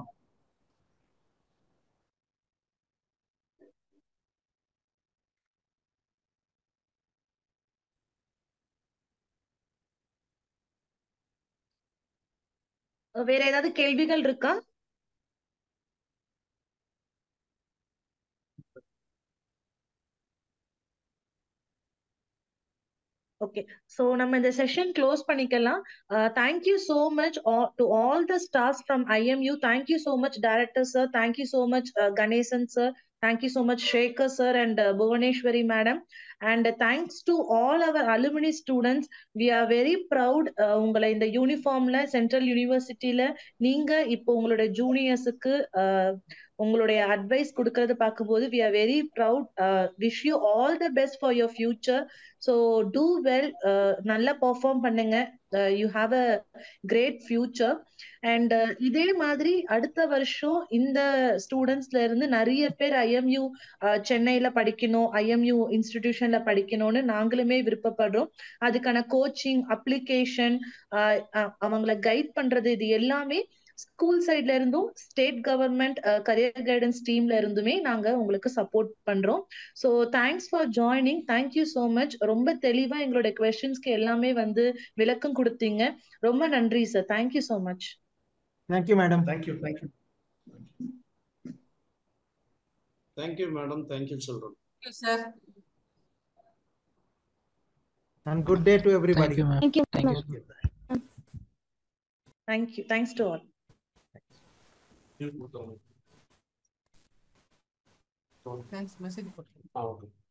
வேற ஏதாவது கேள்விகள் இருக்கா ஓகே ஸோ நம்ம இந்த செஷன் க்ளோஸ் பண்ணிக்கலாம் thank you so much to all the staffs from IMU thank you so much director sir thank you so much Ganesan sir thank you so much Shekar sir and Bhuvaneshwari madam and thanks to all our alumni students we are very proud உங்களை இந்த யூனிஃபார்ம்ல central யூனிவர்சிட்டியில நீங்க இப்போ உங்களோட ஜூனியர்ஸுக்கு உங்களுடைய advice கொடுக்கறது பார்க்கும்போது we are very proud wish you all the best for your future so do well நல்லா பெர்ஃபார்ம் பண்ணுங்க you have a great future and இதே மாதிரி அடுத்த வருஷம் இந்த ஸ்டூடெண்ட்ஸ்ல இருந்து நிறைய பேர் ஐஎம்யூ சென்னையில படிக்கணும் ஐஎம்யூ இன்ஸ்டிடியூஷன்ல படிக்கணும்னு நாங்களுமே விருப்பப்படுறோம் அதுக்கான கோச்சிங் அப்ளிகேஷன் அவங்கள கைட் பண்றது இது எல்லாமே ஸ்கூல் சைட்ல இருந்தும் ஸ்டேட் கவர்மெண்ட் கரியர் கைடன்ஸ் டீம்ல இருந்துமே நாங்க உங்களுக்கு சப்போர்ட் பண்றோம் so thanks for joining thank you so much ரொம்ப தெளிவா எங்களோட கொஸ்டின்ஸ்க்கு எல்லாமே வந்து விளக்கம் கொடுத்தீங்க ரொம்ப நன்றி sir thank you so much thank you madam thank you thank you thank you madam thank you children sir and good day to everybody Thank you, ma'am. Thank you, Thank ma'am. you. Thank you thanks to all thanks message போட்டு ஆ okay